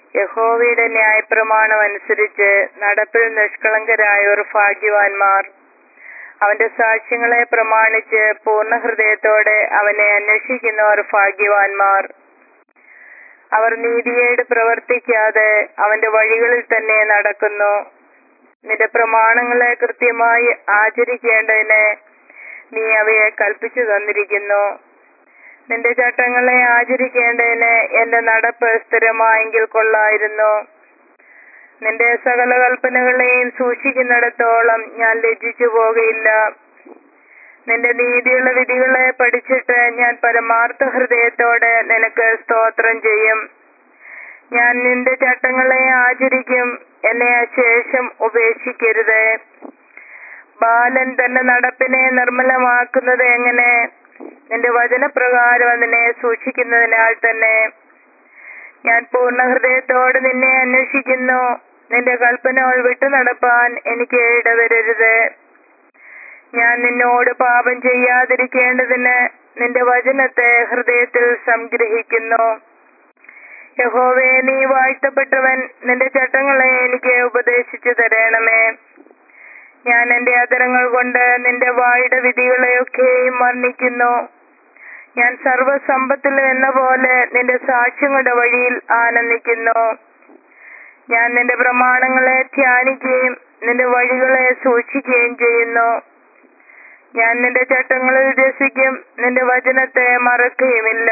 യഹോവയുടെ ന്യായപ്രമാണം അനുസരിച്ച് നടപ്പിൽ നിഷ്കളങ്കരായവർ ഭാഗ്യവാന്മാർ അവന്റെ സാക്ഷ്യങ്ങളെ പ്രമാണിച്ച് പൂർണ്ണ ഹൃദയത്തോടെ അവനെ അന്വേഷിക്കുന്നവർ ഭാഗ്യവാന്മാർ അവർ നീതിയേട് പ്രവർത്തിക്കാതെ അവന്റെ വഴികളിൽ തന്നെ നടക്കുന്നു നിന്റെ പ്രമാണങ്ങളെ കൃത്യമായി ആചരിക്കേണ്ടതിന് നീ അവയെ കൽപ്പിച്ചു തന്നിരിക്കുന്നു നിന്റെ ചട്ടങ്ങളെ ആചരിക്കേണ്ടതിന് എന്റെ നടപ്പ് സ്ഥിരമായെങ്കിൽ കൊള്ളായിരുന്നു നിന്റെ സകല കൽപ്പനകളെയും സൂക്ഷിക്കുന്നിടത്തോളം ഞാൻ ലജ്ജിച്ചു പോകുകയില്ല നിന്റെ നീതിയുള്ള വിധികളെ പഠിച്ചിട്ട് ഞാൻ പരമാർത്ഥ ഹൃദയത്തോടെ നിനക്ക് സ്തോത്രം ചെയ്യും ഞാൻ നിന്റെ ചട്ടങ്ങളെ ആചരിക്കും എന്നെ അശേഷം ഉപേക്ഷിക്കരുത് ബാലൻ തന്റെ നടപ്പിനെ നിർമ്മലമാക്കുന്നത് എങ്ങനെ നിന്റെ വചനപ്രകാരം അതിനെ സൂക്ഷിക്കുന്നതിനാൽ തന്നെ ഞാൻ പൂർണ്ണ ഹൃദയത്തോടെ നിന്നെ അന്വേഷിക്കുന്നു നിന്റെ കൽപ്പനകൾ വിട്ടു നടപ്പാൻ എനിക്ക് ഇടവരരുത് ഞാൻ നിന്നോട് പാപം ചെയ്യാതിരിക്കേണ്ടതിന് നിന്റെ വചനത്തെ ഹൃദയത്തിൽ സംഗ്രഹിക്കുന്നു യഹോവേ നീ വാഴ്ത്തപ്പെട്ടവൻ നിന്റെ ചട്ടങ്ങളെ എനിക്ക് ഉപദേശിച്ചു തരണമേ ഞാൻ എന്റെ അതരങ്ങൾ കൊണ്ട് നിന്റെ വായുടെ വിധികളെയൊക്കെയും വർണ്ണിക്കുന്നു ഞാൻ സർവസമ്പത്തിലും എന്ന പോലെ നിന്റെ സാക്ഷ്യങ്ങളുടെ വഴിയിൽ ആനന്ദിക്കുന്നു ഞാൻ നിന്റെ പ്രമാണങ്ങളെ ധ്യാനിക്കുകയും നിന്റെ വഴികളെ സൂക്ഷിക്കുകയും ചെയ്യുന്നു ഞാൻ നിന്റെ ചട്ടങ്ങളിൽ രസിക്കും നിന്റെ വചനത്തെ മറക്കുകയുമില്ല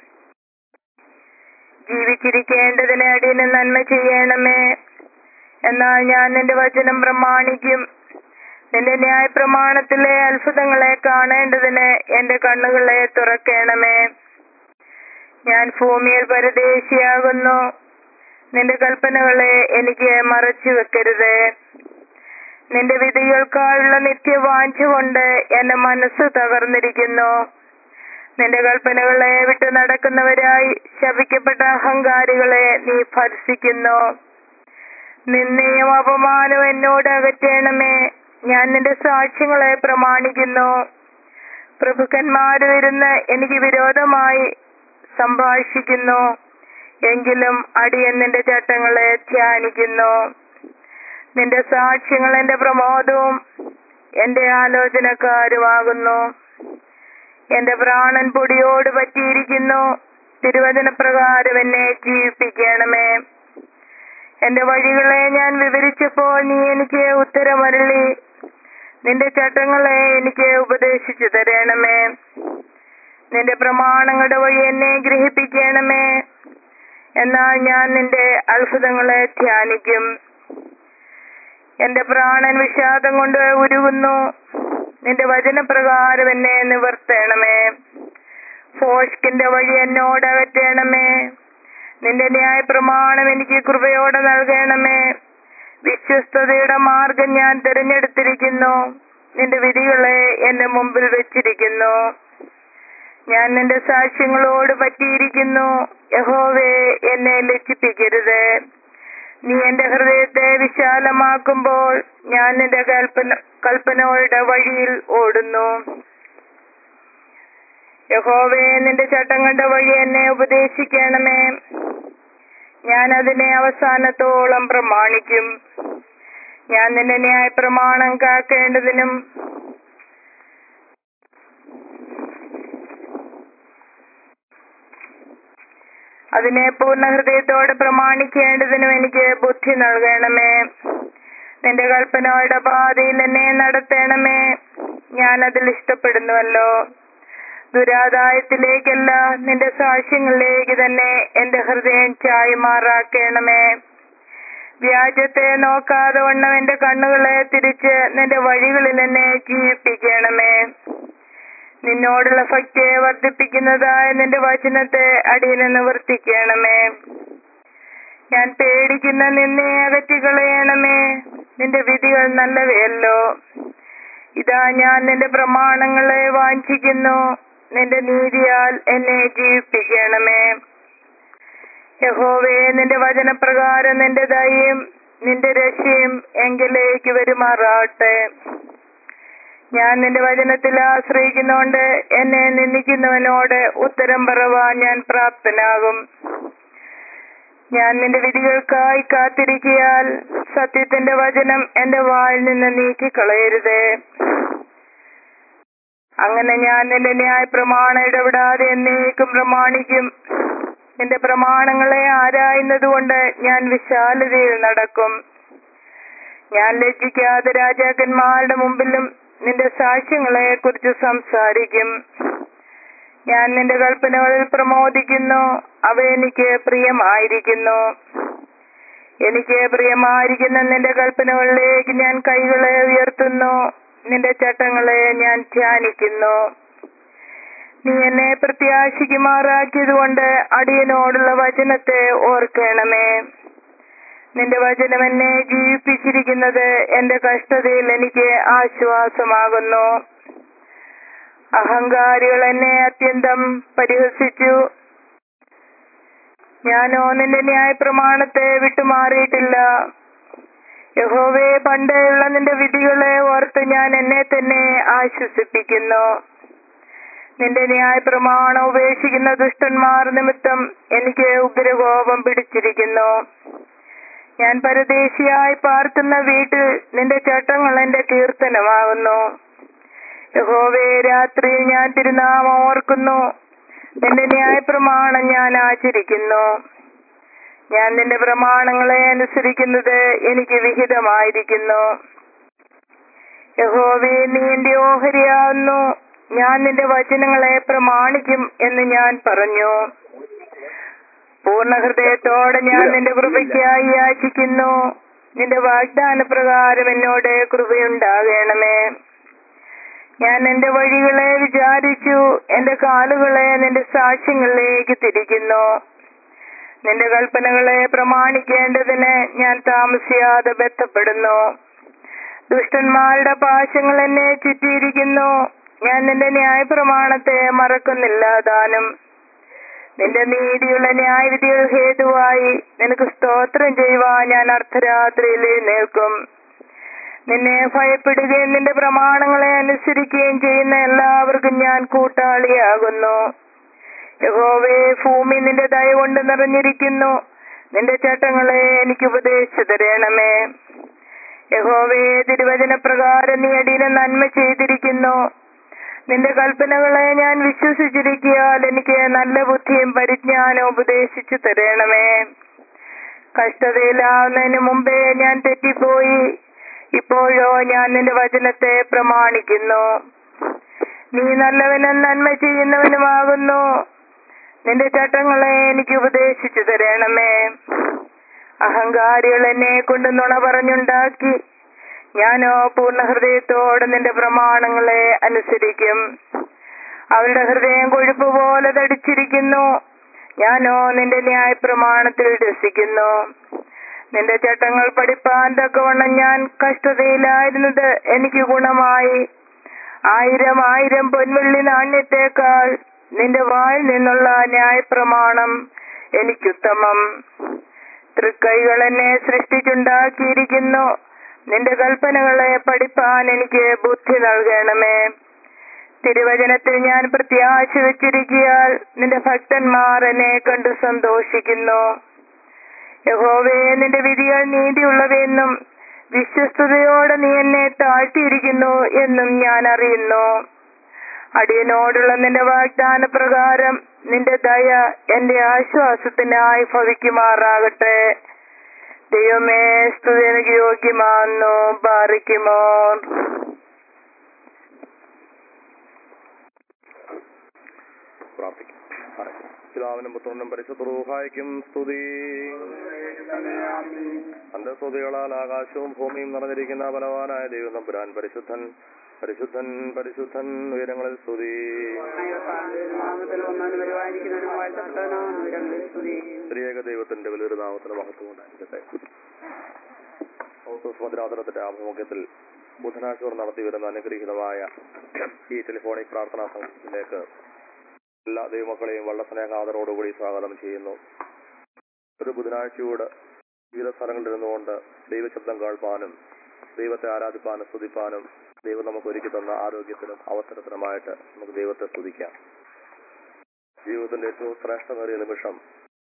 ജീവിച്ചിരിക്കേണ്ടതിനെ അടിയന് നന്മ ചെയ്യണമേ എന്നാൽ ഞാൻ നിന്റെ വചനം പ്രമാണിക്കും നിന്റെ ന്യായ പ്രമാണത്തിലെ അത്ഭുതങ്ങളെ കാണേണ്ടതിന് എന്റെ കണ്ണുകളെ തുറക്കണമേ ഞാൻ ഭൂമിയിൽ പരദേശിയാകുന്നു നിന്റെ കൽപ്പനകളെ എനിക്ക് മറച്ചു വെക്കരുത് നിന്റെ വിധികൾക്കായുള്ള നിത്യവാഞ്ച കൊണ്ട് എന്റെ മനസ്സ് തകർന്നിരിക്കുന്നു നിന്റെ കൽപ്പനകളെ വിട്ടു നടക്കുന്നവരായി ശപിക്കപ്പെട്ട അഹങ്കാരികളെ നീ ഭർസിക്കുന്നു നിന്നെയും അപമാനവും എന്നോട് അകറ്റണമേ ഞാൻ നിന്റെ സാക്ഷ്യങ്ങളെ പ്രമാണിക്കുന്നു പ്രഭുക്കന്മാര് ഇരുന്ന് എനിക്ക് വിരോധമായി സംഭാഷിക്കുന്നു എങ്കിലും അടിയൻ നിന്റെ ചട്ടങ്ങളെ ധ്യാനിക്കുന്നു നിന്റെ സാക്ഷ്യങ്ങൾ എന്റെ പ്രമോദവും എന്റെ ആലോചനക്കാരുമാകുന്നു എന്റെ പ്രാണൻ പൊടിയോട് പറ്റിയിരിക്കുന്നു തിരുവചന പ്രകാരം എന്നെ ജീവിപ്പിക്കണമേ എന്റെ വഴികളെ ഞാൻ വിവരിച്ചപ്പോൾ നീ എനിക്ക് ഉത്തരമരളി നിന്റെ ചട്ടങ്ങളെ എനിക്ക് ഉപദേശിച്ചു തരണമേ നിന്റെ പ്രമാണങ്ങളുടെ വഴി എന്നെ ഗ്രഹിപ്പിക്കണമേ എന്നാൽ ഞാൻ നിന്റെ അത്ഭുതങ്ങളെ ധ്യാനിക്കും എന്റെ പ്രാണൻ വിഷാദം കൊണ്ട് ഉരുകുന്നു നിന്റെ വചനപ്രകാരം എന്നെ നിവർത്തണമേ ഫോഷ്കിന്റെ വഴി എന്നോട് അകറ്റണമേ നിന്റെ ന്യായ പ്രമാണം എനിക്ക് കൃപയോടെ നൽകണമേ വിശ്വസ്തതയുടെ മാർഗം ഞാൻ തിരഞ്ഞെടുത്തിരിക്കുന്നു നിന്റെ വിധികളെ എന്റെ മുമ്പിൽ വെച്ചിരിക്കുന്നു ഞാൻ നിന്റെ സാക്ഷ്യങ്ങളോട് പറ്റിയിരിക്കുന്നു യഹോവേ എന്നെ ലജ്ജിപ്പിക്കരുത് നീ എന്റെ ഹൃദയത്തെ വിശാലമാക്കുമ്പോൾ ഞാൻ നിന്റെ കൽപ്പന കൽപ്പനകളുടെ വഴിയിൽ ഓടുന്നു യഹോവേ നിന്റെ ചട്ടങ്ങളുടെ വഴി എന്നെ ഉപദേശിക്കണമേ ഞാൻ അതിനെ അവസാനത്തോളം പ്രമാണിക്കും ഞാൻ നിന്റെ ന്യായ പ്രമാണം കാക്കേണ്ടതിനും അതിനെ പൂർണ്ണ ഹൃദയത്തോടെ പ്രമാണിക്കേണ്ടതിനും എനിക്ക് ബുദ്ധി നൽകണമേ നിന്റെ കൽപ്പനയുടെ പാതയിൽ എന്നെ നടത്തണമേ ഞാൻ അതിൽ ഇഷ്ടപ്പെടുന്നുവല്ലോ ദുരാദായത്തിലേക്കല്ല നിന്റെ സാക്ഷ്യങ്ങളിലേക്ക് തന്നെ എന്റെ ഹൃദയം ചായ്മാറാക്കണമേ വ്യാജത്തെ നോക്കാതെ വണ്ണം എന്റെ കണ്ണുകളെ തിരിച്ച് നിന്റെ വഴികളിൽ എന്നെ ജീവിപ്പിക്കണമേ നിന്നോടുള്ള ഭക്തിയെ വർദ്ധിപ്പിക്കുന്നതായ നിന്റെ വചനത്തെ അടിയനെ നിവർത്തിക്കണമേ ഞാൻ പേടിക്കുന്ന നിന്നെ അകറ്റിക്കളയണമേ നിന്റെ വിധികൾ നല്ലവയല്ലോ ഇതാ ഞാൻ നിന്റെ പ്രമാണങ്ങളെ വാഞ്ചിക്കുന്നു നിന്റെ നീതിയാൽ എന്നെ ജീവിപ്പിക്കണമേ യഹോവേ നിന്റെ വചനപ്രകാരം നിന്റെ ദയയും നിന്റെ രക്ഷയും എങ്കിലേക്ക് വരുമാറാട്ടെ ഞാൻ നിന്റെ വചനത്തിൽ ആശ്രയിക്കുന്നോണ്ട് എന്നെ നിന്ദിക്കുന്നവനോട് ഉത്തരം പറവാൻ ഞാൻ പ്രാപ്തനാകും ഞാൻ നിന്റെ വിധികൾക്കായി കാത്തിരിക്കിയാൽ സത്യത്തിന്റെ വചനം എന്റെ വായിൽ നിന്ന് നീക്കിക്കളയരുതേ അങ്ങനെ ഞാൻ നിന്റെ ന്യായ പ്രമാണം ഇടപെടാതെ എന്നേക്കും പ്രമാണിക്കും നിന്റെ പ്രമാണങ്ങളെ ആരായുന്നതുകൊണ്ട് ഞാൻ വിശാലതയിൽ നടക്കും ഞാൻ ലജ്ജിക്കാതെ രാജാക്കന്മാരുടെ മുമ്പിലും നിന്റെ സാക്ഷ്യങ്ങളെ കുറിച്ച് സംസാരിക്കും ഞാൻ നിന്റെ കൽപ്പനകളിൽ പ്രമോദിക്കുന്നു അവ എനിക്ക് പ്രിയമായിരിക്കുന്നു എനിക്ക് പ്രിയമായിരിക്കുന്ന നിന്റെ കൽപ്പനകളിലേക്ക് ഞാൻ കൈകളെ ഉയർത്തുന്നു നിന്റെ ചട്ടങ്ങളെ ഞാൻ ധ്യാനിക്കുന്നു നീ എന്നെ പ്രത്യാശിക്കുമാറാക്കിയതുകൊണ്ട് അടിയനോടുള്ള വചനത്തെ ഓർക്കണമേ നിന്റെ വചനം എന്നെ ജീവിപ്പിച്ചിരിക്കുന്നത് എന്റെ കഷ്ടതയിൽ എനിക്ക് ആശ്വാസമാകുന്നു അഹങ്കാരികൾ എന്നെ അത്യന്തം പരിഹസിച്ചു ഞാനോ നിന്റെ ന്യായ പ്രമാണത്തെ വിട്ടുമാറിയിട്ടില്ല യഹോവേ പണ്ടേയുള്ള നിന്റെ വിധികളെ ഓർത്ത് ഞാൻ എന്നെ തന്നെ ആശ്വസിപ്പിക്കുന്നു നിന്റെ ന്യായ പ്രമാണം ഉപേക്ഷിക്കുന്ന ദുഷ്ടന്മാർ നിമിത്തം എനിക്ക് ഉഗ്രകോപം പിടിച്ചിരിക്കുന്നു ഞാൻ പരദേശിയായി പാർക്കുന്ന വീട്ടിൽ നിന്റെ ചട്ടങ്ങൾ എന്റെ കീർത്തനമാകുന്നു യഹോവേ രാത്രിയിൽ ഞാൻ തിരുനാമം ഓർക്കുന്നു നിന്റെ ന്യായ പ്രമാണം ഞാൻ ആചരിക്കുന്നു ഞാൻ നിന്റെ പ്രമാണങ്ങളെ അനുസരിക്കുന്നത് എനിക്ക് വിഹിതമായിരിക്കുന്നു യഹോവേ നീ എന്റെ ഓഹരിയാവുന്നു ഞാൻ നിന്റെ വചനങ്ങളെ പ്രമാണിക്കും എന്ന് ഞാൻ പറഞ്ഞു പൂർണ്ണ ഹൃദയത്തോടെ ഞാൻ നിന്റെ കൃപയ്ക്കായി യാചിക്കുന്നു നിന്റെ വാഗ്ദാന പ്രകാരം എന്നോട് കൃപയുണ്ടാകണമേ ഞാൻ എന്റെ വഴികളെ വിചാരിച്ചു എന്റെ കാലുകളെ നിന്റെ സാക്ഷ്യങ്ങളിലേക്ക് തിരിക്കുന്നു നിന്റെ കൽപ്പനകളെ പ്രമാണിക്കേണ്ടതിന് ഞാൻ താമസിയാതെ ബന്ധപ്പെടുന്നു ദുഷ്ടന്മാരുടെ പാശങ്ങൾ എന്നെ ചുറ്റിയിരിക്കുന്നു ഞാൻ നിന്റെ ന്യായ പ്രമാണത്തെ മറക്കുന്നില്ല ദാനം നിന്റെ നീതിയുള്ള ന്യായവിധികൾ ഹേതുവായി നിനക്ക് സ്തോത്രം ചെയ്യുവാൻ ഞാൻ അർദ്ധരാത്രിയിൽ എഴുന്നേൽക്കും നിന്നെ ഭയപ്പെടുകയും നിന്റെ പ്രമാണങ്ങളെ അനുസരിക്കുകയും ചെയ്യുന്ന എല്ലാവർക്കും ഞാൻ കൂട്ടാളിയാകുന്നു യഹോവേ ഭൂമി നിന്റെ ദയ കൊണ്ട് നിറഞ്ഞിരിക്കുന്നു നിന്റെ ചട്ടങ്ങളെ എനിക്ക് ഉപദേശിച്ചു തരണമേ യഹോവേ തിരുവചന പ്രകാരം നീ അടിയനെ നന്മ ചെയ്തിരിക്കുന്നു നിന്റെ കൽപ്പനകളെ ഞാൻ വിശ്വസിച്ചിരിക്കിയാൽ എനിക്ക് നല്ല ബുദ്ധിയും പരിജ്ഞാനവും ഉപദേശിച്ചു തരണമേ കഷ്ടതയിലാവുന്നതിന് മുമ്പേ ഞാൻ തെറ്റിപ്പോയി ഇപ്പോഴോ ഞാൻ നിന്റെ വചനത്തെ പ്രമാണിക്കുന്നു നീ നല്ലവനും നന്മ ചെയ്യുന്നവനുമാകുന്നു നിന്റെ ചട്ടങ്ങളെ എനിക്ക് ഉപദേശിച്ചു തരണമേ അഹങ്കാരികൾ എന്നെ കൊണ്ട് നുണ പറഞ്ഞുണ്ടാക്കി ഞാനോ പൂർണ്ണ ഹൃദയത്തോടെ നിന്റെ പ്രമാണങ്ങളെ അനുസരിക്കും അവരുടെ ഹൃദയം കൊഴുപ്പ് പോലെ തടിച്ചിരിക്കുന്നു ഞാനോ നിന്റെ ന്യായ പ്രമാണത്തിൽ രസിക്കുന്നു നിന്റെ ചട്ടങ്ങൾ പഠിപ്പാൻ തക്കവണ്ണം ഞാൻ കഷ്ടതയിലായിരുന്നത് എനിക്ക് ഗുണമായി ആയിരം ആയിരം പൊൻവെള്ളി നാണ്യത്തേക്കാൾ നിന്റെ വായിൽ നിന്നുള്ള ന്യായപ്രമാണം എനിക്കുത്തമം തൃക്കൈകൾ എന്നെ സൃഷ്ടിച്ചുണ്ടാക്കിയിരിക്കുന്നു നിന്റെ കൽപ്പനകളെ പഠിപ്പാൻ എനിക്ക് ബുദ്ധി നൽകണമേ തിരുവചനത്തിൽ ഞാൻ പ്രത്യാശ വെച്ചിരിക്കിയാൽ നിന്റെ ഭക്തന്മാർ എന്നെ കണ്ടു സന്തോഷിക്കുന്നു യഹോവേ നിന്റെ വിധികൾ നീതിയുള്ളവയെന്നും വിശ്വസ്തയോടെ നീ എന്നെ താഴ്ത്തിയിരിക്കുന്നു എന്നും ഞാൻ അറിയുന്നു അടിയനോടുള്ള നിന്റെ വാഗ്ദാന പ്രകാരം നിന്റെ ദയ എന്റെ ആശ്വാസത്തിനായി ഭവിക്കുമാറാകട്ടെ ദൈവമേ സ്തുതി എനിക്ക് യോഗ്യമാണെന്നു പാറിക്കുമോ പ്രാർത്ഥിക്കും പിതാവിനും പുത്രനും പരിശുദ്ധ റൂഹായ്ക്കും സ്തുതി തന്റെ സ്തുതികളാൽ ആകാശവും ഭൂമിയും നിറഞ്ഞിരിക്കുന്ന ബലവാനായ ദൈവം തമ്പുരാൻ പരിശുദ്ധൻ പരിശുദ്ധൻ പരിശുദ്ധൻ ഉയരങ്ങളിൽ സ്തുതി സ്ത്രീയേക ദൈവത്തിന്റെ വലിയൊരു നാമത്തിന് മഹത്വം ഉണ്ടായിരിക്കട്ടെ മദ്രാതനത്തിന്റെ ആഭിമുഖ്യത്തിൽ ബുധനാഴ്ച നടത്തി വരുന്ന അനുഗ്രഹീതമായ ഈ ടെലിഫോണിക് പ്രാർത്ഥനാ സംഘത്തിലേക്ക് എല്ലാ ദൈവമക്കളെയും വളരെ സ്നേഹാദരോടുകൂടി സ്വാഗതം ചെയ്യുന്നു ഒരു ബുധനാഴ്ചയോട് വിവിധ സ്ഥലങ്ങളിൽ ഇരുന്നുകൊണ്ട് ദൈവശബ്ദം കേൾപ്പാനും ദൈവത്തെ ആരാധിപ്പാനും സ്തുതിപ്പാനും ദൈവം നമുക്ക് ഒരുക്കി തന്ന ആരോഗ്യത്തിനും അവസരത്തിനുമായിട്ട് നമുക്ക് ദൈവത്തെ സ്തുതിക്കാം ജീവിതത്തിന്റെ ഏറ്റവും ശ്രേഷ്ഠമേറിയ നിമിഷം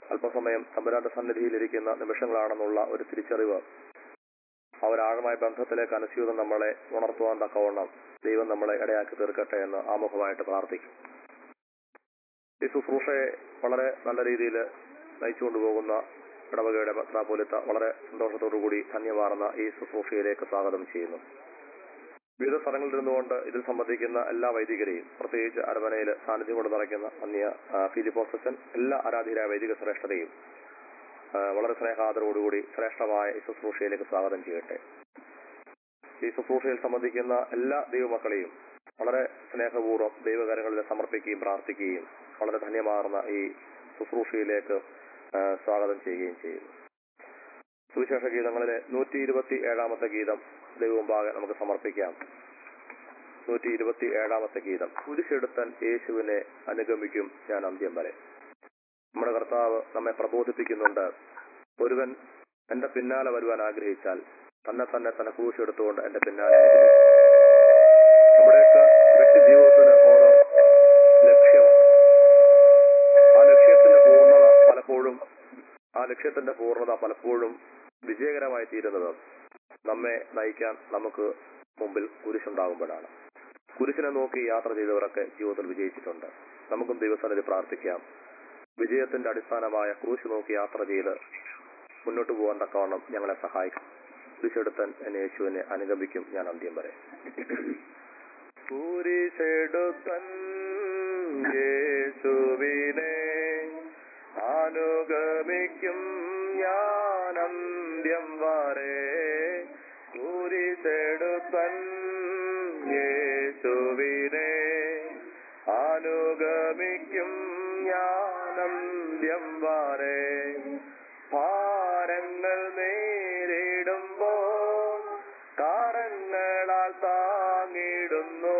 അല്പസമയം തമ്പുരാന്റെ സന്നിധിയിലിരിക്കുന്ന നിമിഷങ്ങളാണെന്നുള്ള ഒരു തിരിച്ചറിവ് ആ ഒരു ആഴമായ ബന്ധത്തിലേക്ക് അനുസ്യൂതം നമ്മളെ ഉണർത്തുവാൻ തക്കവണ്ണം ദൈവം നമ്മളെ ഇടയാക്കി തീർക്കട്ടെ എന്ന് ആമുഖമായിട്ട് പ്രാർത്ഥിക്കും ഈ ശുശ്രൂഷയെ വളരെ നല്ല രീതിയിൽ നയിച്ചുകൊണ്ടുപോകുന്ന ഇടവകയുടെ മെത്രാപോലിത്ത വളരെ സന്തോഷത്തോടുകൂടി ധന്യമാർന്ന ഈ ശുശ്രൂഷയിലേക്ക് സ്വാഗതം ചെയ്യുന്നു വിവിധ സ്ഥലങ്ങളിൽ ഇരുന്നുകൊണ്ട് ഇതിൽ സംബന്ധിക്കുന്ന എല്ലാ വൈദികരെയും പ്രത്യേകിച്ച് അരമനയിൽ സാന്നിധ്യം കൊണ്ട് നിറയ്ക്കുന്ന അന്യ ആ, ഫിലിപ്പോസ് അച്ഛൻ എല്ലാ ആരാധ്യരായ വൈദിക ശ്രേഷ്ഠതയും ആ, വളരെ സ്നേഹാദരോടുകൂടി ശ്രേഷ്ഠമായ ഈ ശുശ്രൂഷയിലേക്ക് സ്വാഗതം ചെയ്യട്ടെ ഈ ശുശ്രൂഷയിൽ സംബന്ധിക്കുന്ന എല്ലാ ദൈവമക്കളെയും വളരെ സ്നേഹപൂർവ്വം ദൈവകരങ്ങളിൽ സമർപ്പിക്കുകയും പ്രാർത്ഥിക്കുകയും വളരെ ധന്യമാർന്ന ഈ ശുശ്രൂഷയിലേക്ക് ആ, സ്വാഗതം ചെയ്യുകയും ചെയ്യുന്നു സുവിശേഷ ഗീതങ്ങളിലെ നൂറ്റി ഇരുപത്തി ഏഴാമത്തെ ഗീതം ദൈവമുമ്പാകെ നമുക്ക് സമർപ്പിക്കാം നൂറ്റി ഇരുപത്തി ഏഴാമത്തെ ഗീതം കുരിശെടുത്തൻ യേശുവിനെ അനുഗമിക്കും ഞാൻ അന്ത്യം വരെ നമ്മുടെ കർത്താവ് നമ്മെ പ്രബോധിപ്പിക്കുന്നുണ്ട് ഒരുവൻ എന്റെ പിന്നാലെ വരുവാൻ ആഗ്രഹിച്ചാൽ തന്നെ തന്നെ തന്നെ ക്രൂശെടുത്തുകൊണ്ട് എന്റെ പിന്നാലെ അനുഗമിക്കും. നമ്മുടെയൊക്കെ വ്യക്തി ജീവിതത്തിന് ഓരോ ലക്ഷ്യമുണ്ട് ആ ലക്ഷ്യത്തിന്റെ പൂർണ്ണത പലപ്പോഴും ആ ലക്ഷ്യത്തിന്റെ പൂർണ്ണത പലപ്പോഴും വിജയകരമായി തീരുന്നത് നമ്മെ നയിക്കാൻ നമുക്ക് മുമ്പിൽ കുരിശുണ്ടാകുമ്പോഴാണ് കുരിശിനെ നോക്കി യാത്ര ചെയ്തവരൊക്കെ ജീവിതത്തിൽ വിജയിച്ചിട്ടുണ്ട് നമുക്കും ദൈവസന്നിധി പ്രാർത്ഥിക്കാം വിജയത്തിന്റെ അടിസ്ഥാനമായ ക്രൂശ് നോക്കി യാത്ര ചെയ്ത് മുന്നോട്ട് പോകാൻ തക്കവണ്ണം ഞങ്ങളെ സഹായിക്കും കുരിശെടുത്തൻ എന്നെ യേശുവിനെ അനുഗമിക്കും ഞാൻ അന്ത്യം വരെ കുരിശെടുത്തൻ യേശുവിനെ അനുഗമിക്കും ഞാൻ അന്ത്യം വരെ കുരിശെടുത്തൻ യേശുവിനെ അനുഗമിക്കും ഞാൻ അന്ത്യം വരെ ഭാരങ്ങൾ നേരിടുമ്പോൾ കാരങ്ങളാൽ താങ്ങിടുന്നു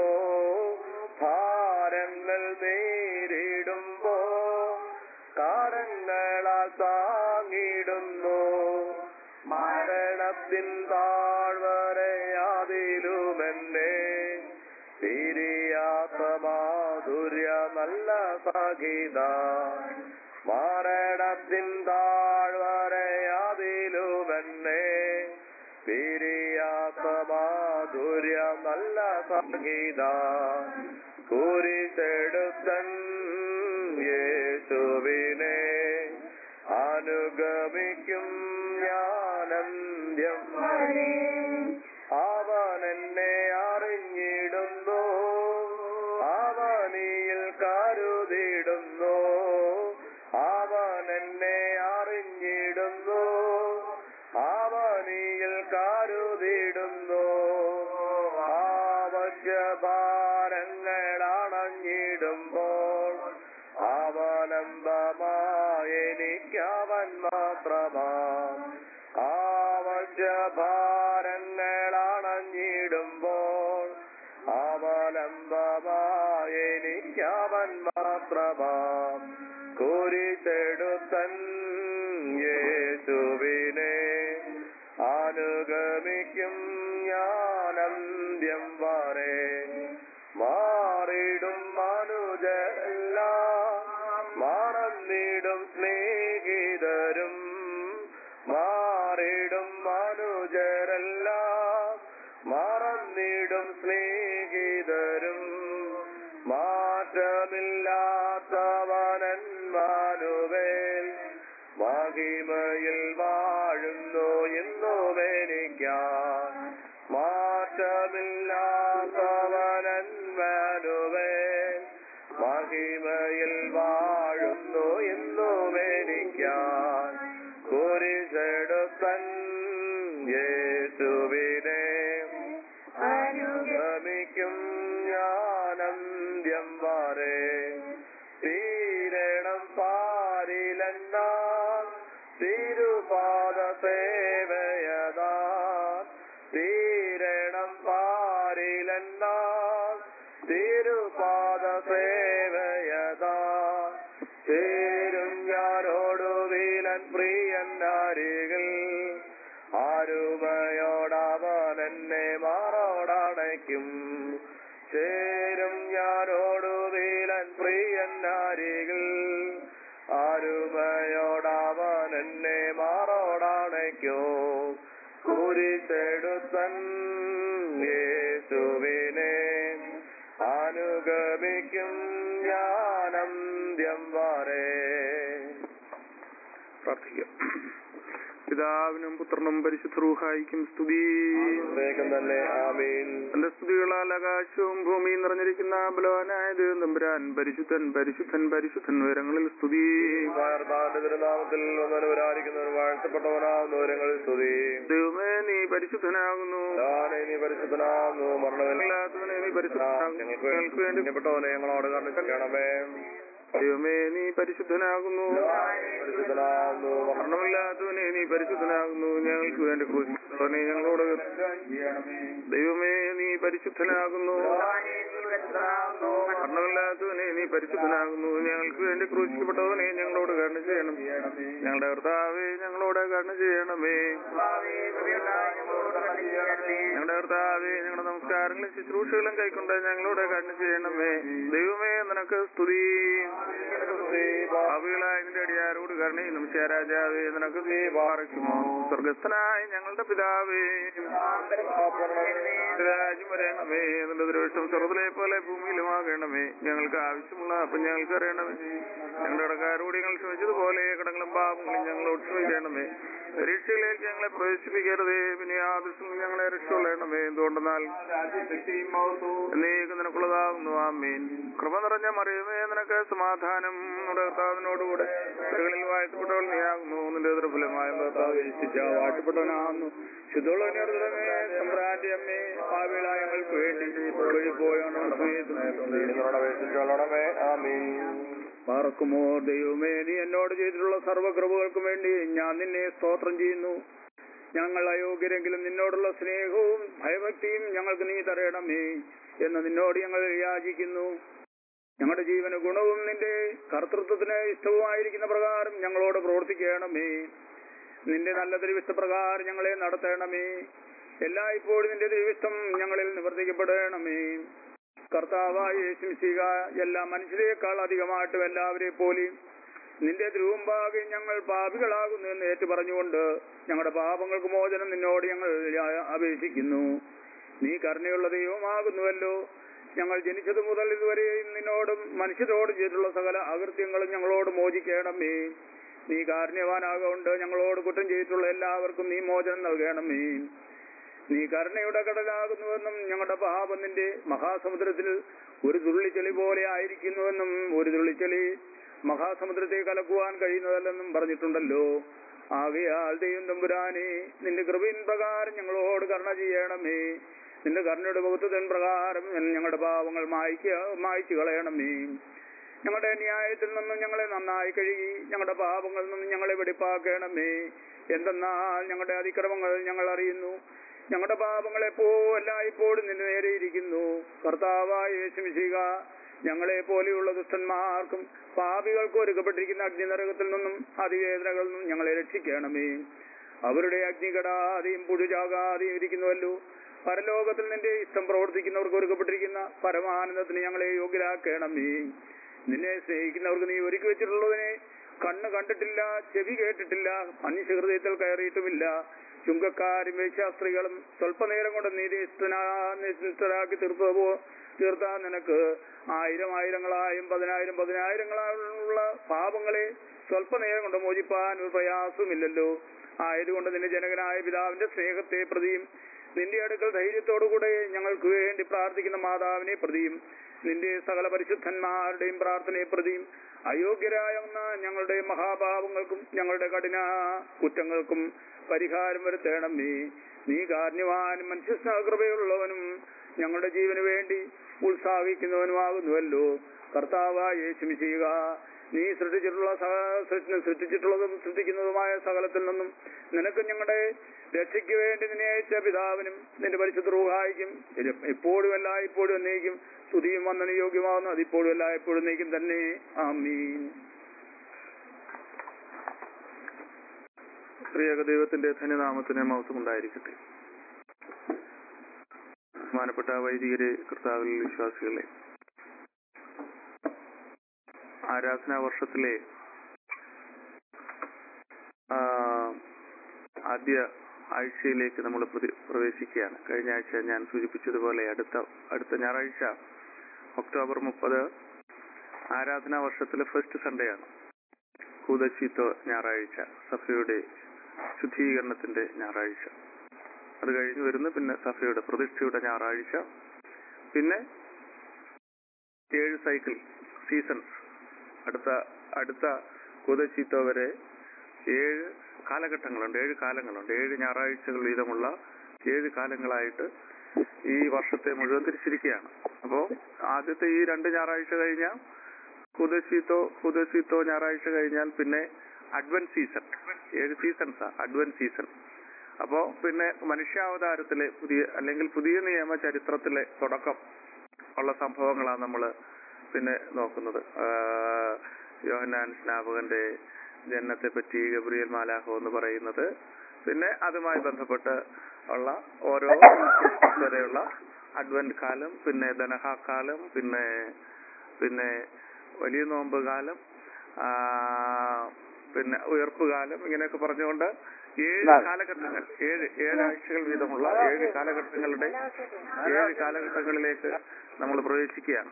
ഭാരങ്ങൾ നേരിടുമ്പോൾ കാരങ്ങളാൽ താങ്ങിടുന്നു മരണത്തിൻ താഴ്വരയാതിലുമെന്നെ തിരിയാത്ത മാധുര്യ നല്ല സഹിത മരണത്തിൻ താഴ്വരയാതിലുമെന്നെ പിരിയാത്ത മാധുര്യ നല്ല സംഗീത കുരിശെടുത്തൻ യേശുവിനെ അനുഗമിക്കും ഞാനന്ത്യം അവൻ എന്നെ അറിഞ്ഞിടുന്നു അവനിൽ കരുതിടുന്നു അവൻ എന്നെ അറിഞ്ഞിടുന്നു അവനിൽ കരുതിടുന്നു ആവശ്യഭാരങ്ങളണഞ്ഞിടുമ്പോൾ അവലംബമായെനിക്കവൻ മാത്രമാ ആവശ്യഭാരങ്ങളണഞ്ഞിടുമ്പോൾ അവലംബമായെനിക്കവൻ മാത്രമാം കുരിശെടുത്തൻ യേശുവിനെ അനുഗമിക്കും ഞാനന്ത്യം വരെ മാറിടും മനുജരെല്ലാം മറന്നിടും സ്നേഹിതരും മാറിടും മനുജരെല്ലാം മറന്നിടും സ്നേഹിതരും മാറ്റമില്ലാത്തവനൻ മാനുവേൽ മഹിമയിൽ വാഴുന്നു എന്നും എനിക്കാൻ മാറ്റമില്ലാത്തവനൻ മാനുവേൽ മഹിമയിൽ വാഴുന്നു എന്നും എനിക്കാൻ കുരിശെടുത്തൻ യേശുവിനെ അനുഗമിക്കും ഞാനന്ത്യം വരെ തീരണം പാരിലെന്നാൽ തിരുപാദ സേവയതാ തീരണം പാരിലെന്നാൽ തിരുപാദ സേവയതാ ചേരും ഞാനോടുവിലൻ പ്രിയൻ അരികിൽ ആരുമയോടവൻ എന്നെ മാറോടണയ്ക്കും ചേരും ഞാനോടുവിലൻ പ്രിയൻ അരികിൽ ആരുമയോട വയ്ക്കൂ കുരിശെടുത്തൻ യേശുവിനെ അനുഗമിക്കും ഞാനന്ത്യം വരെ പ്രാർത്ഥിക്കാം പിതാവിനും പുത്രനും പരിശുദ്ധ റൂഹായിക്കും സ്തുതി വേഗം തന്നെ ആമീൻ തന്റെ സ്തുതികളാൽ ആകാശവും ഭൂമിയും നിറഞ്ഞിരിക്കുന്ന ബലവാനായത് തമ്പുരാൻ പരിശുദ്ധൻ പരിശുദ്ധൻ പരിശുദ്ധൻ ഉയരങ്ങളിൽ സ്തുതി കർത്താവിന്റെ തിരുനാമത്തിൽ വന്നവരായിരിക്കുന്നവർ വാഴ്ത്തപ്പെട്ടവനാകുന്ന വിവരങ്ങളിൽ സ്തുതി ദൈവമേ നീ പരിശുദ്ധനാകുന്നു ഞാനേ നീ പരിശുദ്ധനാകുന്നു മരണമില്ല അല്ലാത്തവനെ നീ പരിശുദ്ധനാകുന്നു ഞങ്ങൾക്ക് ഞങ്ങൾക്ക് വേണ്ടി വേണ്ടിപ്പെട്ടവനെ ഞങ്ങളോട് കണ്ടിരിക്കണമേ ദൈവമേ നീ പരിശുദ്ധനാകുന്നു പരിശുദ്ധനാകുന്നു മരണമില്ലാത്തവനെ നീ പരിശുദ്ധനാകുന്നു ഞങ്ങൾക്ക് വേണ്ടി ക്രൂശിച്ചവനെ ഞങ്ങളോട് ദൈവമേ നീ പരിശുദ്ധനാകുന്നു മരണമില്ലാത്തവനെ നീ പരിശുദ്ധനാകുന്നു ഞങ്ങൾക്ക് വേണ്ടി ക്രൂശിക്കപ്പെട്ടവനെ ഞങ്ങളോട് കരുണ ചെയ്യണം ഞങ്ങളുടെ കർത്താവെ ഞങ്ങളോട് കരുണ ചെയ്യണമേ ഞങ്ങളുടെ കർത്താവെ ഞങ്ങളുടെ നമസ്കാരങ്ങളും ശുശ്രൂഷകളും കൈക്കൊണ്ട് ഞങ്ങളോട് കരുണ ചെയ്യണമേ ദൈവമേ നിനക്ക് സ്തുതി ഭാവികളായ നിന്റെ അടിയാരോട് കരുണയും രാജാവേ നിനക്ക് നീ പാറയ്ക്കുമോ സ്വർഗസ്ഥനായ ഞങ്ങളുടെ പിതാവേ രാജ്യം വരണമേ നിന്റെ ദൃഷ്ടം സ്വർഗത്തിലെ പോലെ ഭൂമിയിലുമാകണമേ ഞങ്ങൾക്ക് ആവശ്യമുള്ള അപ്പം ഞങ്ങൾക്ക് അറിയണമേ ഞങ്ങളുടെ കടക്കാരോട് ഞങ്ങൾ ക്ഷമിച്ചതുപോലെ കടങ്ങളും പാപങ്ങളും ഞങ്ങളോട് ക്ഷമിക്കണമേ പരീക്ഷയിലേക്ക് ഞങ്ങളെ പ്രവേശിപ്പിക്കരുതേ പിന്നെ ആ ദൃശ്യം ഞങ്ങളെ രക്ഷകൊള്ളണമേ എന്തുകൊണ്ടെന്നാൽ എന്നേക്കും നിനക്കുള്ളതാകുന്നു ആമീൻ കൃപ നിറഞ്ഞ മറിയമേ നിനക്ക് സമാധാനം നമ്മുടെ കർത്താവിനോടുകൂടെ സ്ത്രീകളിൽ വാഴ്ത്തപ്പെട്ടവൾ നീയാകുന്നു നിന്റെ എതിർഫലമായ കർത്താവ് ഇഷ്ടിച്ച വാഴ്ത്തപ്പെട്ടവനാകുന്നു ശുദ്ധമുള്ളവനെ സമ്പ്രാന്റെ അമ്മേ പാവികളായ ഞങ്ങൾക്ക് വേണ്ടി വഴി പോയാണ് വേണ്ടിക്കൊള്ളണമേ ആമീൻ പാർക്കുമോ ദൈവമേ നീ എന്നോട് ചെയ്തിട്ടുള്ള സർവ്വകൃപകൾക്കും വേണ്ടി ഞാൻ നിന്നെ സ്തോത്രം ചെയ്യുന്നു ഞങ്ങൾ അയോഗ്യരെങ്കിലും നിന്നോടുള്ള സ്നേഹവും ഭയഭക്തിയും ഞങ്ങൾക്ക് നീ തരയണമേ എന്ന് നിന്നോട് ഞങ്ങൾ യാചിക്കുന്നു ഞങ്ങളുടെ ജീവന ഗുണവും നിന്റെ കർത്തൃത്വത്തിന് ഇഷ്ടവുമായിരിക്കുന്ന പ്രകാരം ഞങ്ങളോട് പ്രവർത്തിക്കണമേ നിന്റെ നല്ല തിരുവിഷ്ടപ്രകാരം ഞങ്ങളെ നടത്തണമേ എല്ലായ്പ്പോഴും നിന്റെ തിരുവിഷ്ടം ഞങ്ങളിൽ നിവർത്തിക്കപ്പെടണമേ കർത്താവായ യേശുമിശിക എല്ലാ മനുഷ്യരെക്കാൾ അധികമായിട്ടും എല്ലാവരെ പോലെയും നിന്റെ ധ്രുവമ്പാകെ ഞങ്ങൾ പാപികളാകുന്നു എന്ന് ഏറ്റു പറഞ്ഞുകൊണ്ട് ഞങ്ങളുടെ പാപങ്ങൾക്ക് മോചനം നിന്നോട് ഞങ്ങൾ അപേക്ഷിക്കുന്നു നീ കരുണയുള്ള ദൈവമാകുന്നുവല്ലോ ഞങ്ങൾ ജനിച്ചതു മുതൽ ഇതുവരെയും നിന്നോടും മനുഷ്യരോടും ചെയ്തിട്ടുള്ള സകല അകൃത്യങ്ങളും ഞങ്ങളോട് മോചിക്കണമേ നീ കാരുണ്യവാനാകൊണ്ട് ഞങ്ങളോട് കുറ്റം ചെയ്തിട്ടുള്ള എല്ലാവർക്കും നീ മോചനം നൽകണമേ നീ കരുണയുടെ കടലാകുന്നുവെന്നും ഞങ്ങളുടെ പാപം നിന്റെ മഹാസമുദ്രത്തിൽ ഒരു തുള്ളിച്ചെളി പോലെ ആയിരിക്കുന്നുവെന്നും ഒരു തുള്ളിച്ചെളി മഹാസമുദ്രത്തെ കലക്കുവാൻ കഴിയുന്നതല്ലെന്നും പറഞ്ഞിട്ടുണ്ടല്ലോ ആകയാൽ ദൈവം തമ്പുരാനെ നിന്റെ കൃപയിൻ പ്രകാരം ഞങ്ങളോട് കരുണ ചെയ്യണമേ നിന്റെ കരുണയുടെ ബഹുത്വത്തിൻ പ്രകാരം ഞങ്ങളുടെ പാപങ്ങൾ മായ്ക്ക മായ്ച്ചു കളയണമേ ഞങ്ങളുടെ ന്യായത്തിൽ നിന്നും ഞങ്ങളെ നന്നായി കഴുകി ഞങ്ങളുടെ പാപങ്ങളിൽ നിന്നും ഞങ്ങളെ വെടിപ്പാക്കണമേ എന്തെന്നാൽ ഞങ്ങളുടെ അതിക്രമങ്ങൾ ഞങ്ങൾ അറിയുന്നു ഞങ്ങളുടെ പാപങ്ങൾ എപ്പോ എല്ലായ്പ്പോഴും നിന്റെ നേരെ ഇരിക്കുന്നു കർത്താവായ യേശുമിശിക ഞങ്ങളെ പോലെയുള്ള ദുഷ്ടന്മാർക്കും പാപികൾക്കും ഒരുക്കപ്പെട്ടിരിക്കുന്ന അഗ്നിനരകത്തിൽ നിന്നും അതിവേദനകളിൽ നിന്നും ഞങ്ങളെ രക്ഷിക്കണമേ അവരുടെ അഗ്നി കടാതെയും പുഴുചാകാതെയും ഇരിക്കുന്നുവല്ലോ പരലോകത്തിൽ നിന്റെ ഇഷ്ടം പ്രവർത്തിക്കുന്നവർക്ക് ഒരുക്കപ്പെട്ടിരിക്കുന്ന പരമാനന്ദത്തിന് ഞങ്ങളെ യോഗ്യരാക്കണമേ നിന്നെ സ്നേഹിക്കുന്നവർക്ക് നീ ഒരുക്കി വെച്ചിട്ടുള്ളതിനെ കണ്ണ് കണ്ടിട്ടില്ല ചെവി കേട്ടിട്ടില്ല മനുഷ്യഹൃദയത്തിൽ കയറിയിട്ടുമില്ല ചുങ്കക്കാരും വേശ്യാസ്ത്രീകളും സ്വല്പനേരം കൊണ്ട് നീതിസ്ഥനാക്കി തീർത്തതോ തീർത്താൻ നിനക്ക് ആയിരം ആയിരങ്ങളായും പതിനായിരം പതിനായിരങ്ങളായുള്ള പാപങ്ങളെ സ്വല്പനേരം കൊണ്ട് മോചിപ്പാൻ ഒരു പ്രയാസവുമില്ലല്ലോ ആയതുകൊണ്ട് നിന്റെ ജനകനായ പിതാവിന്റെ സ്നേഹത്തെ പ്രതിയും നിന്റെ അടുക്കൽ ധൈര്യത്തോടുകൂടെ ഞങ്ങൾക്ക് വേണ്ടി പ്രാർത്ഥിക്കുന്ന മാതാവിനെ പ്രതിയും നിന്റെ സകല പരിശുദ്ധന്മാരുടെയും പ്രാർത്ഥനയെ പ്രതിയും അയോഗ്യരായെന്ന ഞങ്ങളുടെ മഹാപാപങ്ങൾക്കും ഞങ്ങളുടെ കഠിന കുറ്റങ്ങൾക്കും പരിഹാരം വരുത്തേണമേ നീ കാരുണ്യവാനും മനുഷ്യകൃപയുള്ളവനും ഞങ്ങളുടെ ജീവന് വേണ്ടി ഉത്സാഹിക്കുന്നവനുമാകുന്നുവല്ലോ കർത്താവായ യേശുമിശിക നീ സൃഷ്ടിച്ചിട്ടുള്ള സക- സൃഷ്ടി- സൃഷ്ടിച്ചിട്ടുള്ളതും സൃഷ്ടിക്കുന്നതുമായ സകലത്തിൽ നിന്നും നിനക്ക് ഞങ്ങളുടെ രക്ഷയ്ക്ക് വേണ്ടി നിന്നെ അയച്ച പിതാവിനും നിന്റെ പരിശുദ്ധ റൂഹായിക്കും എപ്പോഴും എല്ലായ്പ്പോഴും എന്നേക്കും സ്തുതിയും വന്നന് യോഗ്യമാവുന്നു അതിപ്പോഴും എല്ലായ്പ്പോഴും എന്നേക്കും തന്നെ ആമീൻ പ്രിയക ദൈവത്തിന്റെ ധന്യനാമത്തിന് മഹത്വം ഉണ്ടായിരിക്കട്ടെ ബഹുമാനപ്പെട്ട വൈദികരെ കർത്താവിൽ വിശ്വാസികളെ ആരാധനാ വർഷത്തിലെ ആ, ആദ്യ ആഴ്ചയിലേക്ക് നമ്മൾ പ്രതി- പ്രവേശിക്കുകയാണ് കഴിഞ്ഞ ആഴ്ച ഞാൻ സൂചിപ്പിച്ചതുപോലെ അടുത്ത അടുത്ത ഞായറാഴ്ച ഒക്ടോബർ മുപ്പത് ആരാധനാ വർഷത്തിലെ ഫസ്റ്റ് സൺഡേ ആണ് കൂതച്ചീത്തോ ഞായറാഴ്ച സഫയുടെ ശുദ്ധീകരണത്തിന്റെ ഞായറാഴ്ച അത് കഴിഞ്ഞ് വരുന്ന പിന്നെ സഫയുടെ പ്രതിഷ്ഠയുടെ ഞായറാഴ്ച പിന്നെ ഏഴ് സൈക്കിൾ സീസൺസ് അടുത്ത അടുത്ത കൂതച്ചീത്തോ വരെ ഏഴ് കാലഘട്ടങ്ങളുണ്ട് ഏഴ് കാലങ്ങളുണ്ട് ഏഴ് ഞായറാഴ്ചകൾ വീതമുള്ള ഏഴ് കാലങ്ങളായിട്ട് ഈ വർഷത്തെ മുഴുവൻ തിരിച്ചിരിക്കുകയാണ് അപ്പോ ആദ്യത്തെ ഈ രണ്ട് ഞായറാഴ്ച കഴിഞ്ഞാൽ ഹുദശീത്തോ ഹുദശീത്തോ ഞായറാഴ്ച കഴിഞ്ഞാൽ പിന്നെ അഡ്വൻ സീസൺ ഏഴ് സീസൺസാ അഡ്വൻ സീസൺ അപ്പോ പിന്നെ മനുഷ്യാവതാരത്തിലെ പുതിയ അല്ലെങ്കിൽ പുതിയ നിയമ ചരിത്രത്തിലെ തുടക്കം ഉള്ള സംഭവങ്ങളാണ് നമ്മൾ പിന്നെ നോക്കുന്നത് ആഹ് യോഹന്നാൻ സ്നാപകന്റെ ജനനത്തെ പറ്റി ഗബ്രിയൽ മാലാഹോ എന്ന് പറയുന്നത് പിന്നെ അതുമായി ബന്ധപ്പെട്ട് ഉള്ള ഓരോ വരെയുള്ള അഡ്വന്റ് കാലം പിന്നെ ദനഹ കാലം പിന്നെ പിന്നെ വലിയ നോമ്പ് കാലം ആ, പിന്നെ ഉയർപ്പ് കാലം ഇങ്ങനെയൊക്കെ പറഞ്ഞുകൊണ്ട് ഏഴ് കാലഘട്ടങ്ങൾ ഏഴ് ഏഴാഴ്ചകൾ വീതമുള്ള ഏഴ് കാലഘട്ടങ്ങളുടെ ഏഴ് കാലഘട്ടങ്ങളിലേക്ക് നമ്മൾ പ്രവേശിക്കുകയാണ്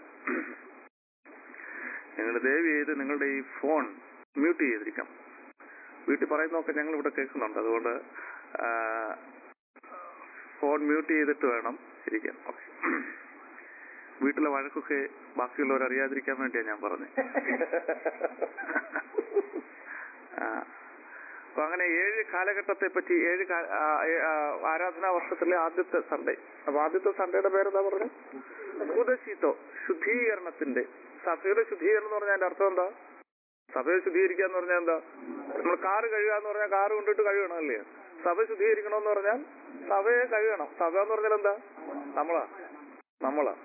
നിങ്ങൾ ദയവ് ചെയ്ത് നിങ്ങളുടെ ഈ ഫോൺ മ്യൂട്ട് ചെയ്തിരിക്കണം വീട്ടിൽ പറയുന്നതൊക്കെ ഞങ്ങൾ ഇവിടെ കേൾക്കുന്നുണ്ട് അതുകൊണ്ട് ആ, ഫോൺ മ്യൂട്ട് ചെയ്തിട്ട് വേണം ഇരിക്കാൻ ഓക്കെ വീട്ടിലെ വഴക്കൊക്കെ ബാക്കിയുള്ളവർ അറിയാതിരിക്കാൻ വേണ്ടിയാണ് ഞാൻ പറഞ്ഞത് ആ. അപ്പൊ അങ്ങനെ ഏഴ് കാലഘട്ടത്തെ പറ്റി ഏഴ് കാ- ആ, ഏ- ആ, ആരാധനാ വർഷത്തിലെ ആദ്യത്തെ സൺഡേ അപ്പൊ ആദ്യത്തെ സൺഡേയുടെ പേരെന്താ പറഞ്ഞു ഭൂതശീത്തോ ശുദ്ധീകരണത്തിന്റെ സഭയുടെ ശുദ്ധീകരണം എന്ന് പറഞ്ഞാൽ അതിന്റെ അർത്ഥം എന്താ സഭയെ ശുദ്ധീകരിക്കുക എന്ന് പറഞ്ഞാൽ എന്താ നമ്മൾ കാറ് കഴുകുക എന്ന് പറഞ്ഞാൽ കാറ് കൊണ്ടിട്ട് കഴുകണം അല്ലേ സഭ ശുദ്ധീകരിക്കണമെന്ന് പറഞ്ഞാൽ സഭയെ കഴുകണം സഭ എന്ന് പറഞ്ഞാൽ എന്താ നമ്മളാ നമ്മളാ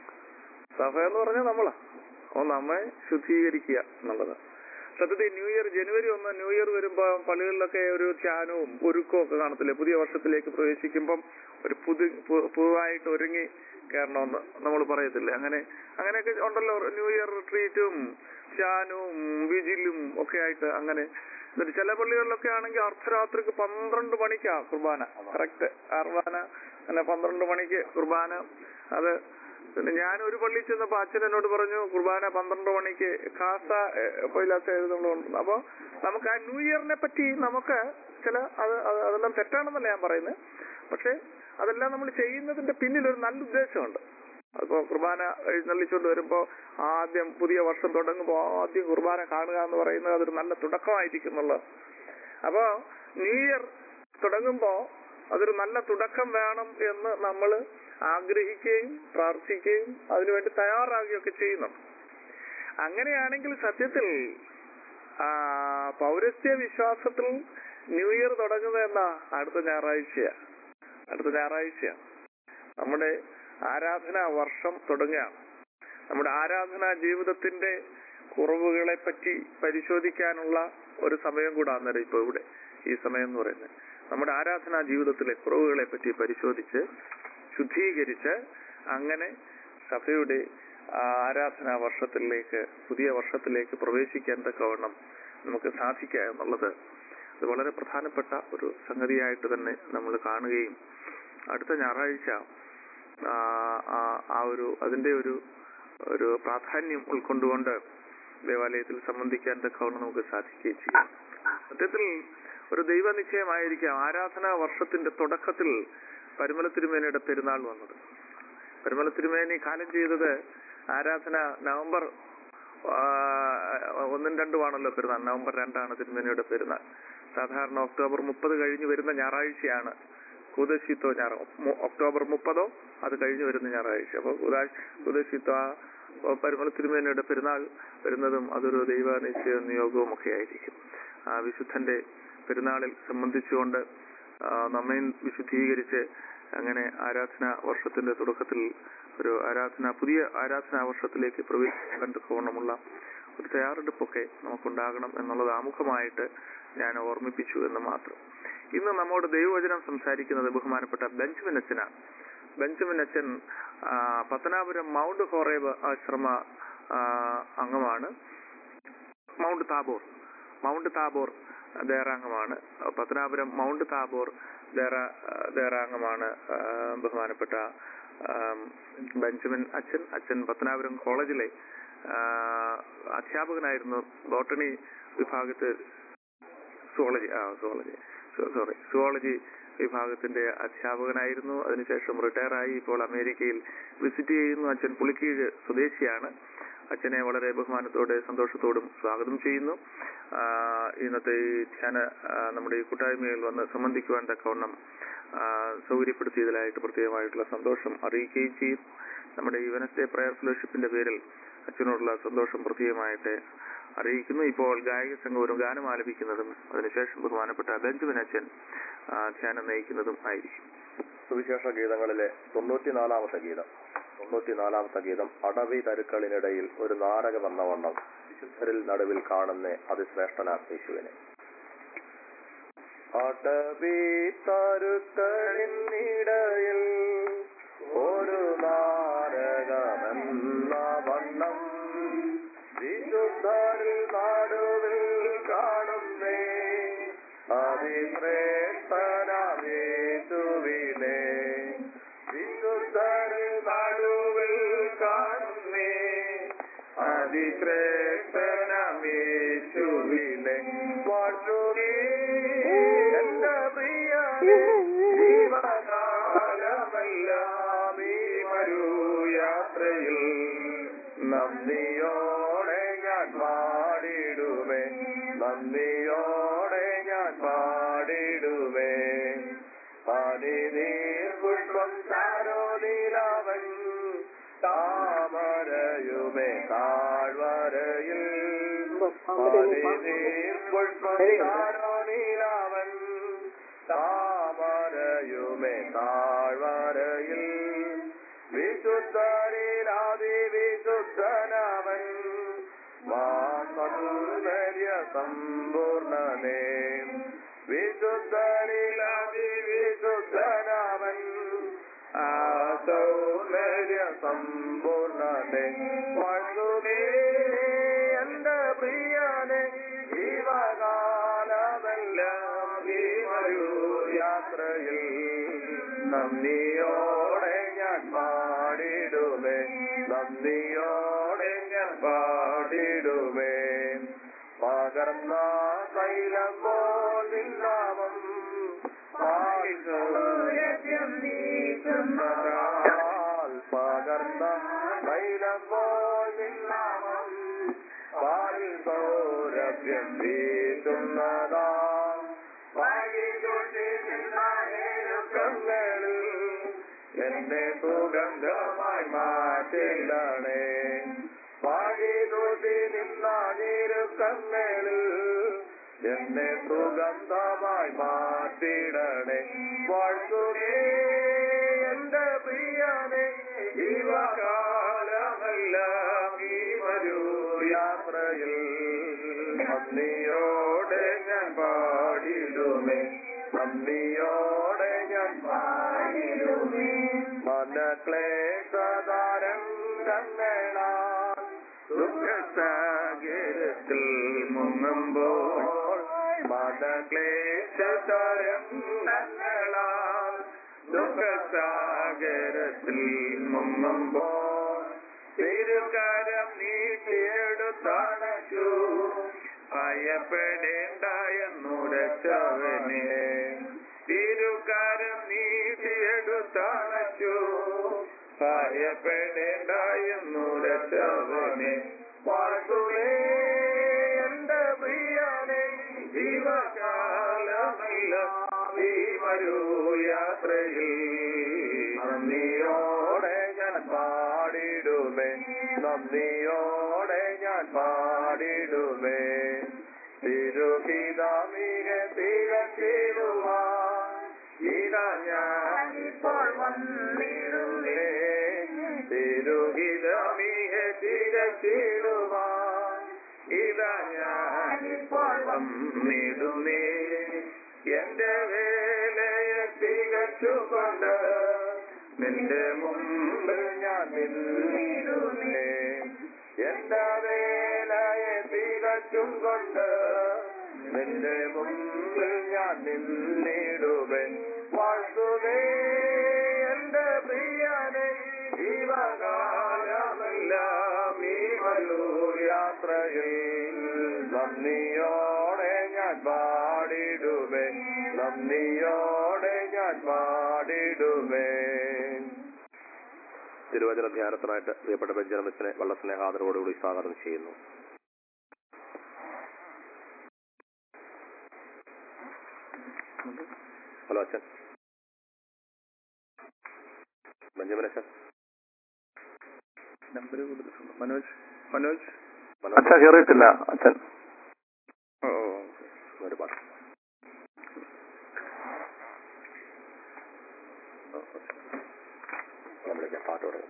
സഭ എന്ന് പറഞ്ഞാൽ നമ്മളാ ഓ നമ്മെ ശുദ്ധീകരിക്കുക എന്നുള്ളത് സത്യത്തിൽ ന്യൂ ഇയർ ജനുവരി ഒന്ന് ന്യൂ ഇയർ വരുമ്പോ പള്ളികളിലൊക്കെ ഒരു ധ്യാനവും ഒരുക്കവും ഒക്കെ കാണത്തില്ലേ പുതിയ വർഷത്തിലേക്ക് പ്രവേശിക്കുമ്പം ഒരു പുതു പു- പുതുതായിട്ട് ഒരുങ്ങി കയറണമെന്ന് നമ്മൾ പറയത്തില്ലേ അങ്ങനെ അങ്ങനെയൊക്കെ ഉണ്ടല്ലോ ന്യൂ ഇയർ റിട്രീറ്റും ധ്യാനവും വിജിലും ഒക്കെ ആയിട്ട് അങ്ങനെ എന്നിട്ട് ചില പള്ളികളിലൊക്കെ ആണെങ്കിൽ അർദ്ധരാത്രിക്ക് പന്ത്രണ്ട് മണിക്കാ കുർബാന കറക്റ്റ് കുർബാന അങ്ങനെ പന്ത്രണ്ട് മണിക്ക് കുർബാന അത് പിന്നെ ഞാൻ ഒരു പള്ളിയിൽ ചെന്നപ്പോ അച്ഛൻ എന്നോട് പറഞ്ഞു കുർബാന പന്ത്രണ്ട് മണിക്ക് കാസ പോയില്ലാത്ത എഴുതുന്നുണ്ട് അപ്പൊ നമുക്ക് ആ ന്യൂ ഇയറിനെ പറ്റി നമുക്ക് ചില അത് അത് അതെല്ലാം തെറ്റാണെന്നല്ല ഞാൻ പറയുന്നത് പക്ഷെ അതെല്ലാം നമ്മൾ ചെയ്യുന്നതിന്റെ പിന്നിൽ ഒരു നല്ല ഉദ്ദേശമുണ്ട് അപ്പോ കുർബാന എഴുന്നള്ളിച്ചുകൊണ്ട് വരുമ്പോ ആദ്യം പുതിയ വർഷം തുടങ്ങുമ്പോൾ ആദ്യം കുർബാന കാണുക എന്ന് പറയുന്നത് അതൊരു നല്ല തുടക്കമായിരിക്കും എന്നുള്ളത് അപ്പോ ന്യൂ ഇയർ തുടങ്ങുമ്പോ അതൊരു നല്ല തുടക്കം വേണം എന്ന് നമ്മൾ ആഗ്രഹിക്കുകയും പ്രാർത്ഥിക്കുകയും അതിനുവേണ്ടി തയ്യാറാകുകയൊക്കെ ചെയ്യുന്നുണ്ട് അങ്ങനെയാണെങ്കിൽ സത്യത്തിൽ ആ, പൗരസ്ത്യ വിശ്വാസത്തിൽ ന്യൂ ഇയർ തുടങ്ങുന്നത് എന്നാ അടുത്ത ഞായറാഴ്ചയാ അടുത്ത ഞായറാഴ്ചയാ നമ്മുടെ ആരാധനാ വർഷം തുടങ്ങുകയാണ് നമ്മുടെ ആരാധനാ ജീവിതത്തിന്റെ കുറവുകളെ പറ്റി പരിശോധിക്കാനുള്ള ഒരു സമയം കൂടെ അന്നേരം ഇപ്പൊ ഇവിടെ ഈ സമയം എന്ന് പറയുന്നത് നമ്മുടെ ആരാധനാ ജീവിതത്തിലെ കുറവുകളെ പറ്റി പരിശോധിച്ച് ശുദ്ധീകരിച്ച് അങ്ങനെ സഭയുടെ ആ ആരാധനാ വർഷത്തിലേക്ക് പുതിയ വർഷത്തിലേക്ക് പ്രവേശിക്കാൻ തക്കവണ്ണം നമുക്ക് സാധിക്കുക എന്നുള്ളത് അത് വളരെ പ്രധാനപ്പെട്ട ഒരു സംഗതിയായിട്ട് തന്നെ നമ്മൾ കാണുകയും അടുത്ത ഞായറാഴ്ച ആ, ആ- ആ ഒരു അതിന്റെ ഒരു ഒരു പ്രാധാന്യം ഉൾക്കൊണ്ടുകൊണ്ട് ദേവാലയത്തിൽ സംബന്ധിക്കാൻ തക്കവണ്ണം നമുക്ക് സാധിക്കുകയും ചെയ്യും സത്യത്തിൽ ഒരു ദൈവനിശ്ചയമായിരിക്കാം ആരാധനാ വർഷത്തിന്റെ തുടക്കത്തിൽ പരിമല തിരുമേനയുടെ പെരുന്നാൾ വന്നത് പരിമല തിരുമേനി കാലം ചെയ്തത് ആരാധന നവംബർ ആ, ഒന്നും രണ്ടുമാണല്ലോ പെരുന്നാൾ നവംബർ രണ്ടാണ് തിരുമേനിയുടെ പെരുന്നാൾ സാധാരണ ഒക്ടോബർ മുപ്പത് കഴിഞ്ഞ് വരുന്ന ഞായറാഴ്ചയാണ് കുദശിത്തോ ഞായർ മു- ഒക്ടോബർ മുപ്പതോ അത് കഴിഞ്ഞ് വരുന്ന ഞായറാഴ്ച അപ്പൊ കുദശിത്തോ ആ പരിമല തിരുമേനയുടെ പെരുന്നാൾ വരുന്നതും അതൊരു ദൈവ നിശ്ചയ നിയോഗവും ഒക്കെ ആയിരിക്കും ആ വിശുദ്ധന്റെ പെരുന്നാളിൽ സംബന്ധിച്ചുകൊണ്ട് ആ, നമ്മയും വിശുദ്ധീകരിച്ച് അങ്ങനെ ആരാധന വർഷത്തിന്റെ തുടക്കത്തിൽ ഒരു ആരാധന പുതിയ ആരാധനാ വർഷത്തിലേക്ക് പ്രവേശിക്കാൻ തക്കവണ്ണമുള്ള ഒരു തയ്യാറെടുപ്പൊക്കെ നമുക്കുണ്ടാകണം എന്നുള്ളത് ആമുഖമായിട്ട് ഞാൻ ഓർമ്മിപ്പിച്ചു എന്ന് മാത്രം ഇന്ന് നമ്മോട് ദൈവവചനം സംസാരിക്കുന്നത് ബഹുമാനപ്പെട്ട ബെഞ്ചമിൻ അച്ഛനാണ് ബെഞ്ചമിൻ അച്ഛൻ ആ, പത്തനാപുരം മൗണ്ട് ഹോറേബ് ആശ്രമ ആ, അംഗമാണ് മൗണ്ട് താബോർ മൗണ്ട് താബോർ ദേറാംഗമാണ് പത്തനാപുരം മൗണ്ട് താബോർ ദേറ ദേറാംഗമാണ് ആ, ബഹുമാനപ്പെട്ട ആം, ബെഞ്ചമിൻ അച്ഛൻ അച്ഛൻ പത്തനാപുരം കോളേജിലെ ആ, അധ്യാപകനായിരുന്നു ബോട്ടണി വിഭാഗത്തിൽ സുവോളജി ആ സുവോളജി സോറി സുവോളജി വിഭാഗത്തിന്റെ അധ്യാപകനായിരുന്നു അതിനുശേഷം റിട്ടയർ ആയി ഇപ്പോൾ അമേരിക്കയിൽ വിസിറ്റ് ചെയ്യുന്നു അച്ഛൻ പുളിക്കീഴ് സ്വദേശിയാണ് അച്ഛനെ വളരെ ബഹുമാനത്തോടെ സന്തോഷത്തോടും സ്വാഗതം ചെയ്യുന്നു ആ, ഇന്നത്തെ ഈ ധ്യാന ആ, നമ്മുടെ ഈ കൂട്ടായ്മയിൽ വന്ന് സംബന്ധിക്കുവാൻ തക്കവണ്ണം ആ, സൗകര്യപ്പെടുത്തിയതിലായിട്ട് പ്രത്യേകമായിട്ടുള്ള സന്തോഷം അറിയിക്കുകയും ചെയ്യും നമ്മുടെ ഈ വെനസ്ഡേ പ്രയർ ഫെലോഷിപ്പിന്റെ പേരിൽ അച്ഛനോടുള്ള സന്തോഷം പ്രത്യേകമായിട്ട് അറിയിക്കുന്നു ഇപ്പോൾ ഗായക സംഘം ഒരു ഗാനം ആലപിക്കുന്നതും അതിനുശേഷം ബഹുമാനപ്പെട്ട ബെഞ്ചമിൻ അച്ഛൻ ആ, ധ്യാനം നയിക്കുന്നതും ആയിരിക്കും സുവിശേഷ ഗീതങ്ങളിലെ തൊണ്ണൂറ്റിനാലാമത്തെ ഗീതം തൊണ്ണൂറ്റിനാലാമത്തെ ഗീതം അടവി തരുക്കളിനിടയിൽ ഒരു നാരകം എന്ന വണ്ണം വിശുദ്ധരിൽ നടുവിൽ കാണുന്ന അതിശ്രേഷ്ഠനാ യേശുവിനെ അടവി തരുക്കളിനിടയിൽ ഒരു നാരകമെന്ന വണ്ണം വിശുദ്ധരിൽ നടുവിൽ കാണുന്നേ അതിശ്രേഷ്ഠനാമേശുവിനെ വിശുദ്ധരിൽ നടുവിൽ കാണുന്നേ അതിശ്രേഷ്ഠനാമേശുവിനെ വാഴ്ത്തുകേ എന്റെ പ്രിയനെ ജീവകാലമെല്ലാം ഈ മരുയാത്രയിൽ നന്ദിയോടെ ഞാൻ പാടിടുമേ നന്ദിയോടെ ഞാൻ പാടിടുമേ പനിനീർ പുഷ്പം താരോലീലാവൻ താമരയുമേ താഴ്വരയിൽ പനിനീർ പുഷ്പം താരോലീലാവൻ താമരയുമേ താഴ്വരയിൽ വിശുദ്ധരിലാതി വിശുദ്ധനവൻ വാസൗന്ദര്യ സമ്പൂർണനേ വിശുദ്ധരിലാതി വിശുദ്ധനവൻ ആ സൗന്ദര്യ സമ്പൂർണനേ വഴുതേ എന്റെ പ്രിയനെ ജീവകാലമെല്ലാം ഈ ഒരു യാത്രയിൽ നന്ദിയോടെ ഞാൻ പാടിടുമേ നന്ദിയോടെ ഞാൻ പാടിടുമേ പകർന്ന തൈലം പോൽ നിന്നാമം പകർന്ന തൈലം പോൽ നിന്നാമം പാലിൽ സൗരഭ്യം വീശുന്നതാം കങ്ങളിൽ എന്നെ സുഗന്ധമായി മാറ്റിടണേ പാടി തൊട്ടി നിന്നാനിരുക്കങ്ങളിൽ എന്നെ സുഗന്ധമായി മാറ്റിടണേ വാഴ്ത്തുകേ എന്റെ പ്രിയനെ ജീവകാലമെല്ലാം ഈ വരൂ യാത്രയിൽ നന്ദിയോടെ ഞാൻ പാടിടുമേ നന്ദിയോടെ ഞാൻ പാടിടുമേ മനക്ലേശതാരംഗങ്ങളാൽ ദുഃഖസാഗരത്തിൽ മുങ്ങുമ്പോൾ മതക്ലേശതാരംഗങ്ങളാൽ ദുഃഖസാഗരത്തിൽ മുങ്ങുമ്പോൾ തിരുകാരം നീട്ടിയെടുത്തണച്ചു ഭയപ്പെടേണ്ട എന്നുരച്ചവനെ തിരുകാരം നീട്ടിയെടുത്തണച്ചു ഭയപ്പെടേണ്ട എന്നുരച്ചവനെ പാട്ടുവേ എന്റെ പ്രിയനെ ജീവകാലമല്ല ഈ വരൂ യാത്രയിൽ നന്ദിയോടെ ഞാൻ പാടിടുമേ നന്ദിയോടെ ഞാൻ പാടിടുമേ തിരുഹിതമിക തികച്ചിടുവാൻ ഇതാ ഞാൻ ഇപ്പോൾ വന്നിടുവേ തിരുഹിതമിക തികച്ചിടുവാൻ ഇതാ ഞാൻ ഇപ്പോൾ വന്നിടുന്നേ എന്റെ വേലയെ തികച്ചുകൊണ്ട് നിന്റെ മുമ്പിൽ ഞാൻ നിന്നിടുന്നേ എന്റെ വേലയെ തികച്ചും കൊണ്ട് നിന്റെ മുമ്പിൽ ഞാൻ നിന്നിടുവേ വാഴ്ത്തുവേ എന്റെ പ്രിയനെ ജീവകാലമെല്ലാം ഈ വല്ലൂർ യാത്രയിൽ നന്ദിയോടെ ഞാൻ പാടിടുവേ നന്ദിയോടെ ഞാൻ പാടിടുവേ തിരുവചന ധ്യാനത്തിനായിട്ട് പ്രിയപ്പെട്ട ബെഞ്ചമിസിനെ വളരെ സ്നേഹാദരവോടുകൂടി സ്വാഗതം ചെയ്യുന്നു ഹലോ അച്ഛൻ ബെഞ്ചമിൻ അച്ഛൻ നമ്പർ കൊടുത്തിട്ടുണ്ട് മനോജ് മനോജ് മനോജ് അച്ഛൻ കയറിയിട്ടില്ല അച്ഛൻ ഓ ഓ, ഓ. ഒരു പാട്ട് ഞാൻ വിളിക്കാം പാട്ട് തുടങ്ങും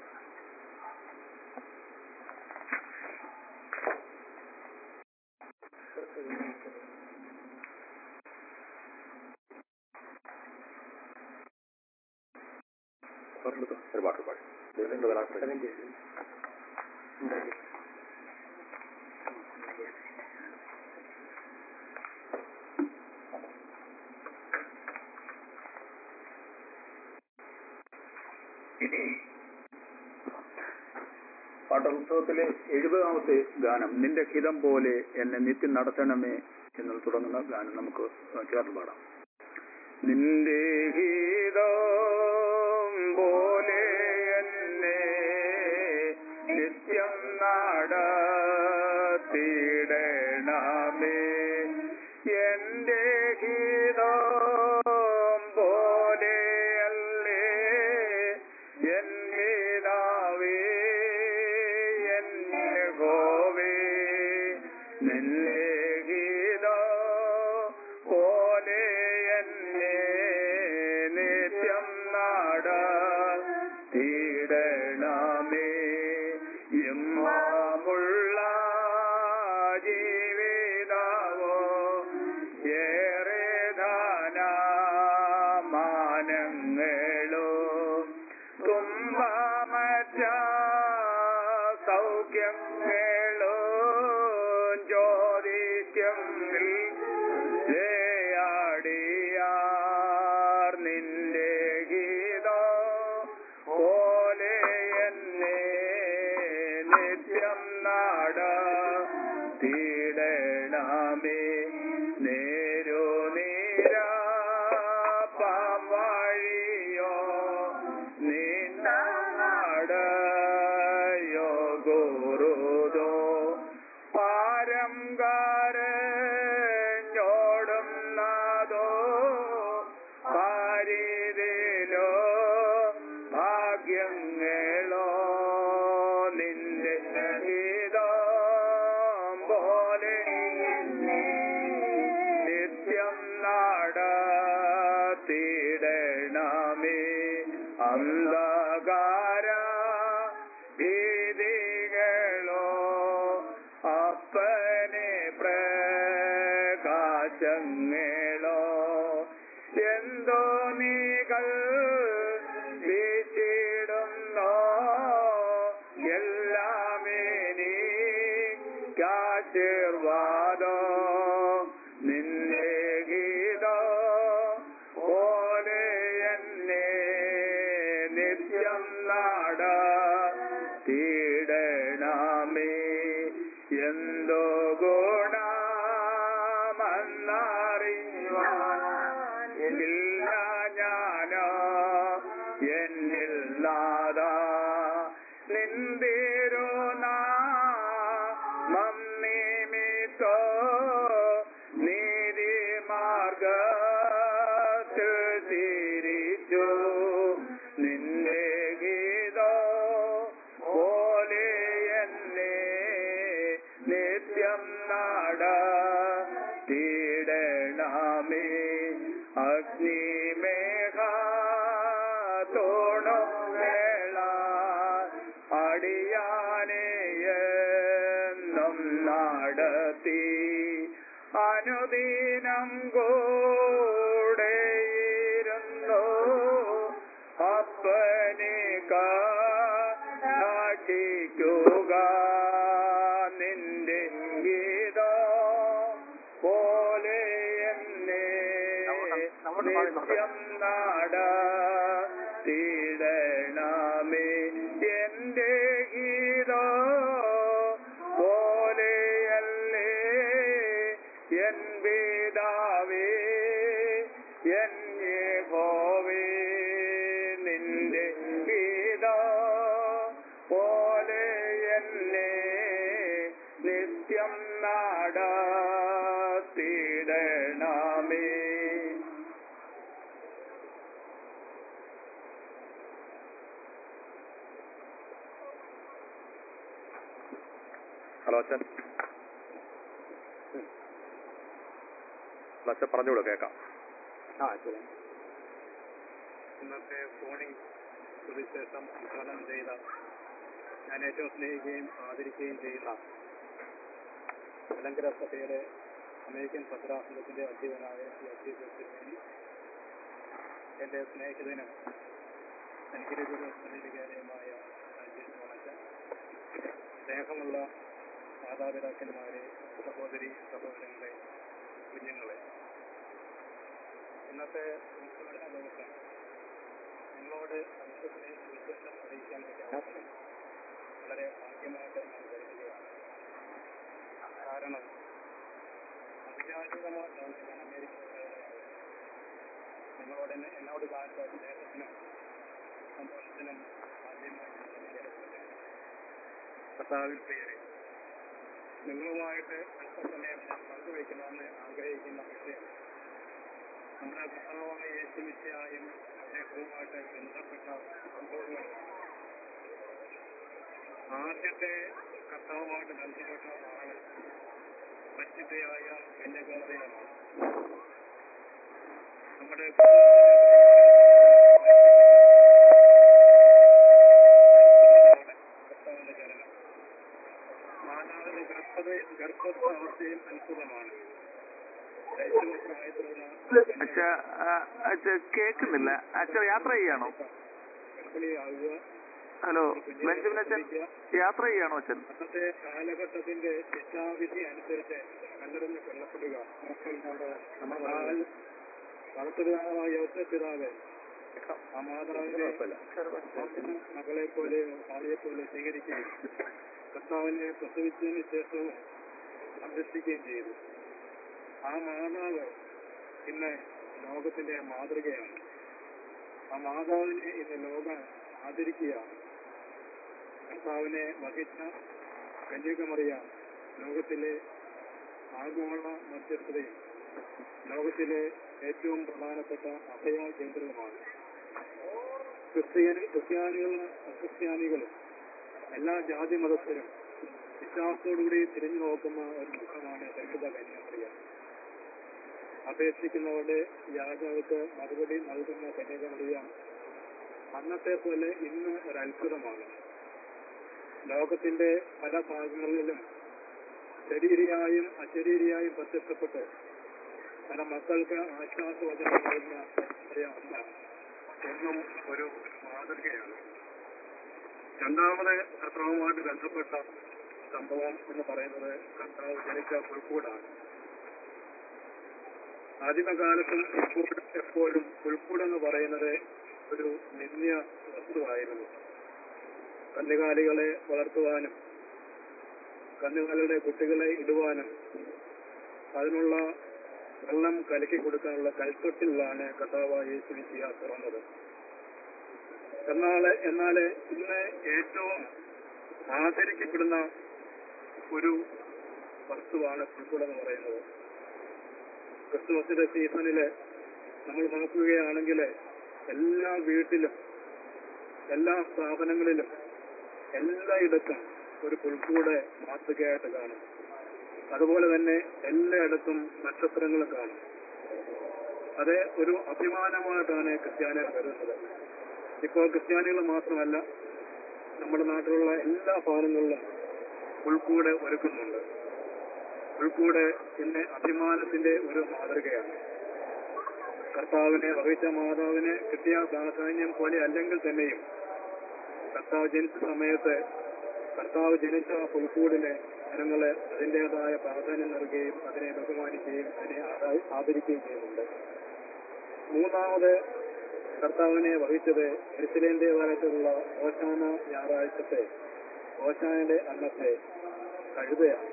ഒരു പാട്ട് പാടി ഇതിന്റെ വരാൻ പാഠപുസ്തകത്തിലെ എഴുപതാമത്തെ ഗാനം നിന്റെ ഹിതം പോലെ എന്നെ നിത്യം നടത്തണമേ എന്ന് തുടങ്ങുന്ന ഗാനം നമുക്ക് ചേർന്ന് പാടാം നിന്റെ ഹിതം പോലെ എന്നെ നിത്യം നടത്തിയിടണമേ എന്റെ ഹിതം പോലെയല്ലേ എൻ പിതാവേ എൻ യഹോവേ നിന്നെ ഗീതം പോലെ എന്നെ നിത്യം നടത്തിയിടണമേ ഇമ്മാമുള്ള ജീവിതവോ ഏറെ ധനമാനങ്ങളോ തുമ്പമറ്റ സൗഖ്യങ്ങളോ ജ്യോതിഷ്യം ജയാടിയാർ നിന്റെ ഗീതോ പോലെ എന്നെ നിത്യം നാട തീടണമേ നേരോ നീര പാവഴിയോ നിന്നടയോ ഗുരുദോ പാരം കാരഞ്ഞോടും നാദോ പാരിതിലോ ഭാഗ്യങ്ങളോ നിന്റെ ഗീതം പോലെ നിത്യം നടത്തിയിടണമേ അന്ധകാര ഭീതികളോ അപ്പനെ പ്രകാശങ്ങളോ എന്തോ നീകൾ വീശിടുന്നോ എല്ലാമേ നീ കാശീർവാദോ നിന്റെ ഗീതോ പോലെ എന്നെ നിത്യം നാട തീടണമേ എന്തോ ഗുണമെന്നറിയുവാൻ ഇല്ല ഞാനോ എന്നിൽ നാദ നിന്തിരു മമ്മിമിത്തോ നീതി മാർഗത്തിൽ തിരിച്ചു നിന്റെ ഗീതോ പോലെ എന്നെ നിത്യം നാട തീടണമേ അഗ്നിമേഘ തോണോ വേള അടിയാനെയെന്നും നടത്തി അനുദിനം കൂടെയിരുന്നു അപ്പനെ കാട്ടിക്കുക നിന്റെ ഗീതോ പോലെ നിത്യം നാട തീടണമേ എന്റെ ഗീതോ പോലെയല്ലേ എൻ പിതാവേ എൻ യഹോവേ നിന്റെ ഗീതോ പോലെ എന്നെ നിത്യം നാടത്തിടണമേ ഹലോ അച്ഛൻ അച്ഛൻ പറഞ്ഞോളൂ കേൾക്കാം ആ ശരി ഇന്നത്തെ ഫോണിംഗ് സുവിശേഷം ഉദ്ഘാടനം ചെയ്ത ഞാൻ ഏറ്റവും സ്നേഹിക്കുകയും ആദരിക്കുകയും ചെയ്യുന്ന മലങ്കര സഭയുടെ അമേരിക്കൻ ഭദ്രാസനത്തിന്റെ അധ്യയനായ ഈ അധ്യക്ഷത്തിന് എന്റെ സ്നേഹിതന് അനുഗ്രഹീത സമീപിക്കാനുമായ വണക്കം സ്നേഹമുള്ള മാതാപിതാക്കന്മാരെ സഹോദരി സഹോദരങ്ങളെ കുഞ്ഞുങ്ങളെ ഇന്നത്തെ ഉദ്ഘാടന ദിവസം നിങ്ങളോട് അവിശ്വസിനെ വിശ്വസം അറിയിക്കാൻ വേണ്ടി അവസരം വളരെ ഭാഗ്യമായിട്ട് ഞാൻ കരുതുകയാണ് കാരണം അഭിജാതികമായിട്ടാണ് ഞാൻ അമേരിക്കയിലുള്ളവരാണ് നിങ്ങളോട് എന്നെ എന്നോട് കാണിച്ച സ്നേഹത്തിനും സന്തോഷത്തിനും ആദ്യമായി ഞാൻ നന്ദി രേഖപ്പെടുത്തുകയാണ്. കർത്താവിൻ പേര് നിങ്ങളുമായിട്ട് അല്പസമയം ഞാൻ പങ്കുവയ്ക്കണമെന്ന് ആഗ്രഹിക്കുന്ന വിഷയം നമ്മുടെ കർത്താവായ യേശുമിശയായും അദ്ദേഹവുമായിട്ട് ബന്ധപ്പെട്ട സംഭവങ്ങളാണ് ആദ്യത്തെ കർത്താവുമായിട്ട് ബന്ധപ്പെട്ട ആള് പരിശുദ്ധയായ കന്യകാമറിയാണ് നമ്മുടെ കർത്താവിന്റെ ജനനം മാതാവിന്റെ ഗർഭത ഗർഭസ്ഥാവസ്ഥയും അത്ഭുതമാണ് ഏറ്റവും പ്രായത്തിലുള്ള അച്ഛ അച്ഛ കേൾക്കുന്നില്ല അച്ഛ യാത്ര ചെയ്യാണോ ഗർഭിണിയാകുക ഹലോ ബെഞ്ചമിൻ അച്ഛൻ യാത്ര ചെയ്യാണോ അച്ഛൻ അന്നത്തെ കാലഘട്ടത്തിന്റെ ശിക്ഷാവിധി അനുസരിച്ച് കല്ലെറിഞ്ഞ് കൊല്ലപ്പെടുക എന്നാൽ വളർത്തുപിതാവായ യോസഫ് പിതാവ് ആ മാതാവിനെ മകളെ പോലെ ഭാര്യയെ പോലെ സ്വീകരിക്കുകയും കർത്താവിനെ പ്രസവിച്ചതിന് ശേഷവും സംരക്ഷിക്കുകയും ചെയ്തു ആ മാതാവ് ഇന്ന് ലോകത്തിന്റെ മാതൃകയാണ് ആ മാതാവിനെ ഇന്ന് ലോകം ആദരിക്കുകയാണ് കർത്താവിനെ വഹിച്ച കന്യകമറിയ ലോകത്തിലെ ആഗോള മധ്യസ്ഥതയും ലോകത്തിലെ ഏറ്റവും പ്രധാനപ്പെട്ട അഭയ കേന്ദ്രവുമാണ് ക്രിസ്ത്യാനി ക്രിസ്ത്യാനികളും അക്രിസ്ത്യാനികളും എല്ലാ ജാതി മതസ്ഥരും വിശ്വാസത്തോടുകൂടി തിരിഞ്ഞു നോക്കുന്ന ഒരു മുഖമാണ് പരിശുദ്ധ കന്യാമറിയ അപേക്ഷിക്കുന്നവരുടെ യാചകർക്ക് മറുപടി നൽകുന്ന കന്യകമറിയ അന്നത്തെ പോലെ ഇന്ന് ഒരു അത്ഭുതമാണ് ലോകത്തിന്റെ പല ഭാഗങ്ങളിലും ശരീരിയായും അശരീരിയായും പ്രത്യക്ഷപ്പെട്ട് പല മക്കൾക്ക് ആശ്വാസവചനം നൽകുന്ന ഒരു അമ്മ എന്നും ഒരു മാതൃകയാണ് രണ്ടാമത് കർത്താവുമായിട്ട് ബന്ധപ്പെട്ട സംഭവം എന്ന് പറയുന്നത് കർത്താവ് ജനിച്ച പുൽക്കൂടാണ് ആദിമകാലത്തും ഇപ്പോൾ എപ്പോഴും പുൽക്കൂടെന്ന് പറയുന്നത് ഒരു നിന്ദ്യ വസ്തുവായിരുന്നു കന്നുകാലികളെ വളർത്തുവാനും കന്നുകാലികളുടെ കുട്ടികളെ ഇടുവാനും അതിനുള്ള വെള്ളം കലക്കി കൊടുക്കാനുള്ള കൽത്തൊട്ടിലാണ് കഥാവ യേശു മിശിഹ തുറന്നത് എന്നാൽ എന്നാൽ ഇന്ന് ഏറ്റവും ആദരിക്കപ്പെടുന്ന ഒരു വസ്തുവാണ് പുൽക്കൂടെന്ന് പറയുന്നത് ക്രിസ്തുമസിന്റെ സീസണില് നമ്മൾ നോക്കുകയാണെങ്കിൽ എല്ലാ വീട്ടിലും എല്ലാ സ്ഥാപനങ്ങളിലും എല്ലായിടത്തും ഒരു പുൽക്കൂട് മാതൃകയായിട്ട് കാണും അതുപോലെ തന്നെ എല്ലായിടത്തും നക്ഷത്രങ്ങൾ കാണും അത് ഒരു അഭിമാനമായിട്ടാണ് ക്രിസ്ത്യാനികൾ കരുതുന്നത് ഇപ്പോൾ ക്രിസ്ത്യാനികൾ മാത്രമല്ല നമ്മുടെ നാട്ടിലുള്ള എല്ലാ ഭവനങ്ങളിലും പുൽക്കൂട് ഒരുക്കുന്നുണ്ട് പുൽക്കൂട് ഇന്ന് അഭിമാനത്തിന്റെ ഒരു മാതൃകയാണ് കർത്താവിനെ വഹിച്ച മാതാവിന് കിട്ടിയ പ്രാധാന്യം പോലെ അല്ലെങ്കിൽ തന്നെയും കർത്താവ് ജനിച്ച സമയത്ത് കർത്താവ് ജനിച്ച ആ പുൽക്കൂടിന് ജനങ്ങള് അതിൻ്റെതായ പ്രാധാന്യം നൽകുകയും അതിനെ ബഹുമാനിക്കുകയും അതിനെ ആദ- ആദരിക്കുകയും ചെയ്യുന്നുണ്ട് മൂന്നാമത് കർത്താവിനെ വഹിച്ചത് എരിശിലേന്റേതായിട്ടുള്ള ഓശാന ഞായറാഴ്ചത്തെ ഓശാനയുടെ അന്നത്തെ കഴുതയാണ്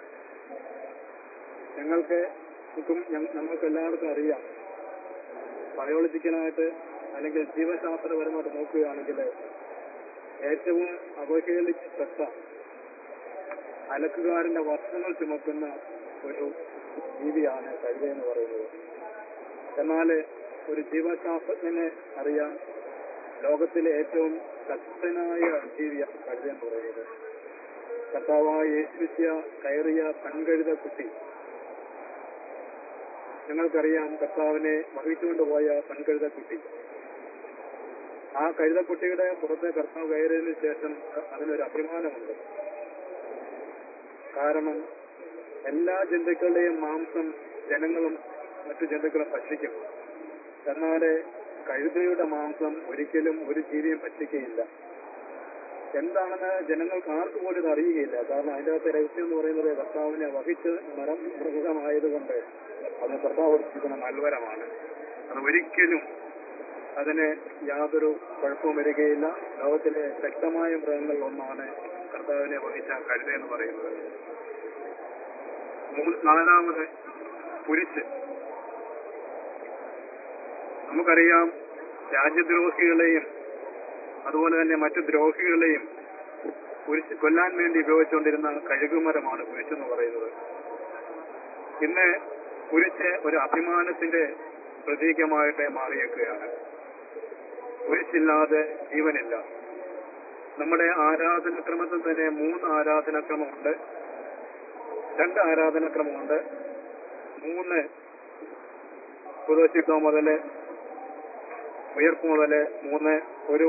ഞങ്ങൾക്ക് ക്കും ഞ- നമ്മൾക്ക് എല്ലാവർക്കും അറിയാം ബയോളജിക്കലായിട്ട് അല്ലെങ്കിൽ ജീവശാസ്ത്രപരമായിട്ട് നോക്കുകയാണെങ്കിൽ ഏറ്റവും അവഹേളിക്കപ്പെട്ട അലക്കുകാരന്റെ വസ്ത്രങ്ങൾ ചുമക്കുന്ന ഒരു ജീവിയാണ് കഴുത എന്ന് പറയുന്നത് എന്നാൽ ഒരു ജീവശാസ്ത്രജ്ഞനെ അറിയാൻ ലോകത്തിലെ ഏറ്റവും ശക്തനായ ജീവിയാണ് കഴുത എന്ന് പറയുന്നത് കർത്താവായ യേശുവിശ്യ കയറിയ പെൺകഴുത കുട്ടി ഞങ്ങൾക്കറിയാം കർത്താവിനെ വഹിച്ചുകൊണ്ട് പോയ പെൺകഴുത കുട്ടി ആ കഴുതക്കുട്ടിയുടെ പുറത്ത് കർത്താവ് കയറിയതിനു ശേഷം അതിനൊരു അഭിമാനമുണ്ട് കാരണം എല്ലാ ജന്തുക്കളുടെയും മാംസം ജനങ്ങളും മറ്റു ജന്തുക്കളും ഭക്ഷിക്കും എന്നാൽ കഴുതയുടെ മാംസം ഒരിക്കലും ഒരു ജീവിയും ഭക്ഷിക്കുകയില്ല എന്താണെന്ന് ജനങ്ങൾക്ക് ആർക്കും പോലും ഇത് അറിയുകയില്ല കാരണം അതിന്റെ അകത്തെ രഹസ്യം എന്ന് പറയുന്നത് കർത്താവിനെ വഹിച്ച് മരം മൃഗമായതുകൊണ്ട് അത് കർത്താവ് കൊടുക്കുന്ന നൽവരമാണ് അത് ഒരിക്കലും അതിന് യാതൊരു കുഴപ്പവും വരികയില്ല ലോകത്തിലെ ശക്തമായ മൃഗങ്ങളിൽ ഒന്നാണ് കർത്താവിനെ വഹിച്ച കഴുത എന്ന് പറയുന്നത് മൂന്ന് നാലാമത് കുരിശ് നമുക്കറിയാം രാജ്യദ്രോഹികളെയും അതുപോലെ തന്നെ മറ്റു ദ്രോഹികളെയും കുരിശ് കൊല്ലാൻ വേണ്ടി ഉപയോഗിച്ചുകൊണ്ടിരുന്ന കഴുകുമരമാണ് കുരിശ് എന്ന് പറയുന്നത് ഇന്ന് കുരിശ് ഒരു അഭിമാനത്തിന്റെ പ്രതീകമായിട്ട് മാറിയേക്കുകയാണ് കുരിശില്ലാതെ ജീവനില്ല നമ്മുടെ ആരാധനക്രമത്തിൽ തന്നെ മൂന്ന് ആരാധനക്രമമുണ്ട് രണ്ട് ആരാധനക്രമമുണ്ട് മൂന്ന് പുതുവശിത്വം മുതല് ഉയർപ്പ് മുതല് മൂന്ന് ഒരു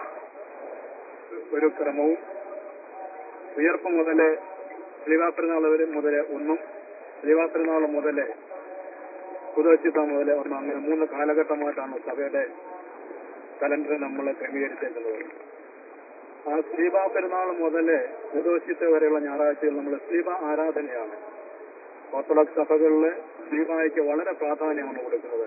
ഒരു ക്രമവും ഉയർപ്പ് മുതല് ശ്രീവാപ്പെരുന്നാൾ വരെ മുതല് ഒന്നും ശ്രീവാപ്പെരുന്നാൾ മുതല് പുതുവച്ചിത്വം മുതല് ഒന്നും അങ്ങനെ മൂന്ന് കാലഘട്ടമായിട്ടാണ് സഭയുടെ കലണ്ടർ നമ്മൾ ക്രമീകരിച്ചേക്കുന്നത് ആ ശ്രീബ പെരുന്നാൾ മുതല് പുതുവശിത്വം വരെയുള്ള ഞായറാഴ്ചകൾ നമ്മൾ ശ്രീബ ആരാധനയാണ് ഓർത്തഡോക്സ് സഭകളില് ശ്രീബായ്ക്ക് വളരെ പ്രാധാന്യമാണ് കൊടുക്കുന്നത്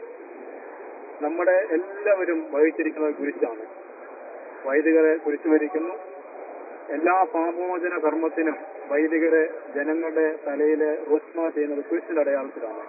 നമ്മുടെ എല്ലാവരും വഹിച്ചിരിക്കുന്നത് കുരിശാണ് വൈദികരെ കുരിശ് വരിക്കുന്നു എല്ലാ പാപമോചന കർമ്മത്തിനും വൈദികരെ ജനങ്ങളുടെ തലയില് റോസ്മ ചെയ്യുന്നത് കുരിശിന്റെ അടയാളത്തിലാണ്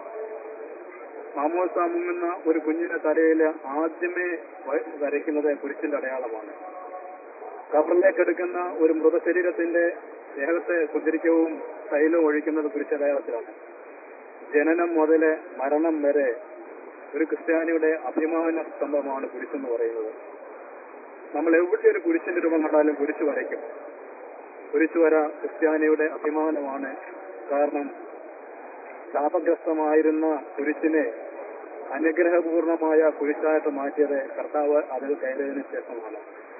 മാമോസ മുങ്ങുന്ന ഒരു കുഞ്ഞിന്റെ തലയില് ആദ്യമേ വ- വരയ്ക്കുന്നത് കുരിശിന്റെ അടയാളമാണ് കബറിലേക്ക് എടുക്കുന്ന ഒരു മൃതശരീരത്തിന്റെ ദേഹത്തെ കുതിരിക്കവും തൈലവും ഒഴിക്കുന്നത് കുരിശടയാളത്തിലാണ് ജനനം മുതല് മരണം വരെ ഒരു ക്രിസ്ത്യാനിയുടെ അഭിമാന സ്തംഭമാണ് കുരിശെന്ന് പറയുന്നത് നമ്മൾ എവിടെ ഒരു കുരിശിന്റെ രൂപം കണ്ടാലും കുരിശ് വരയ്ക്കും കുരിശ് വര ക്രിസ്ത്യാനിയുടെ അഭിമാനമാണ് കാരണം ശാപഗ്രസ്തമായിരുന്ന കുരിശിനെ അനുഗ്രഹപൂർണമായ കുരിശായിട്ട് മാറ്റിയത് കർത്താവ് അതിൽ കയറിയതിനു ശേഷമാണ്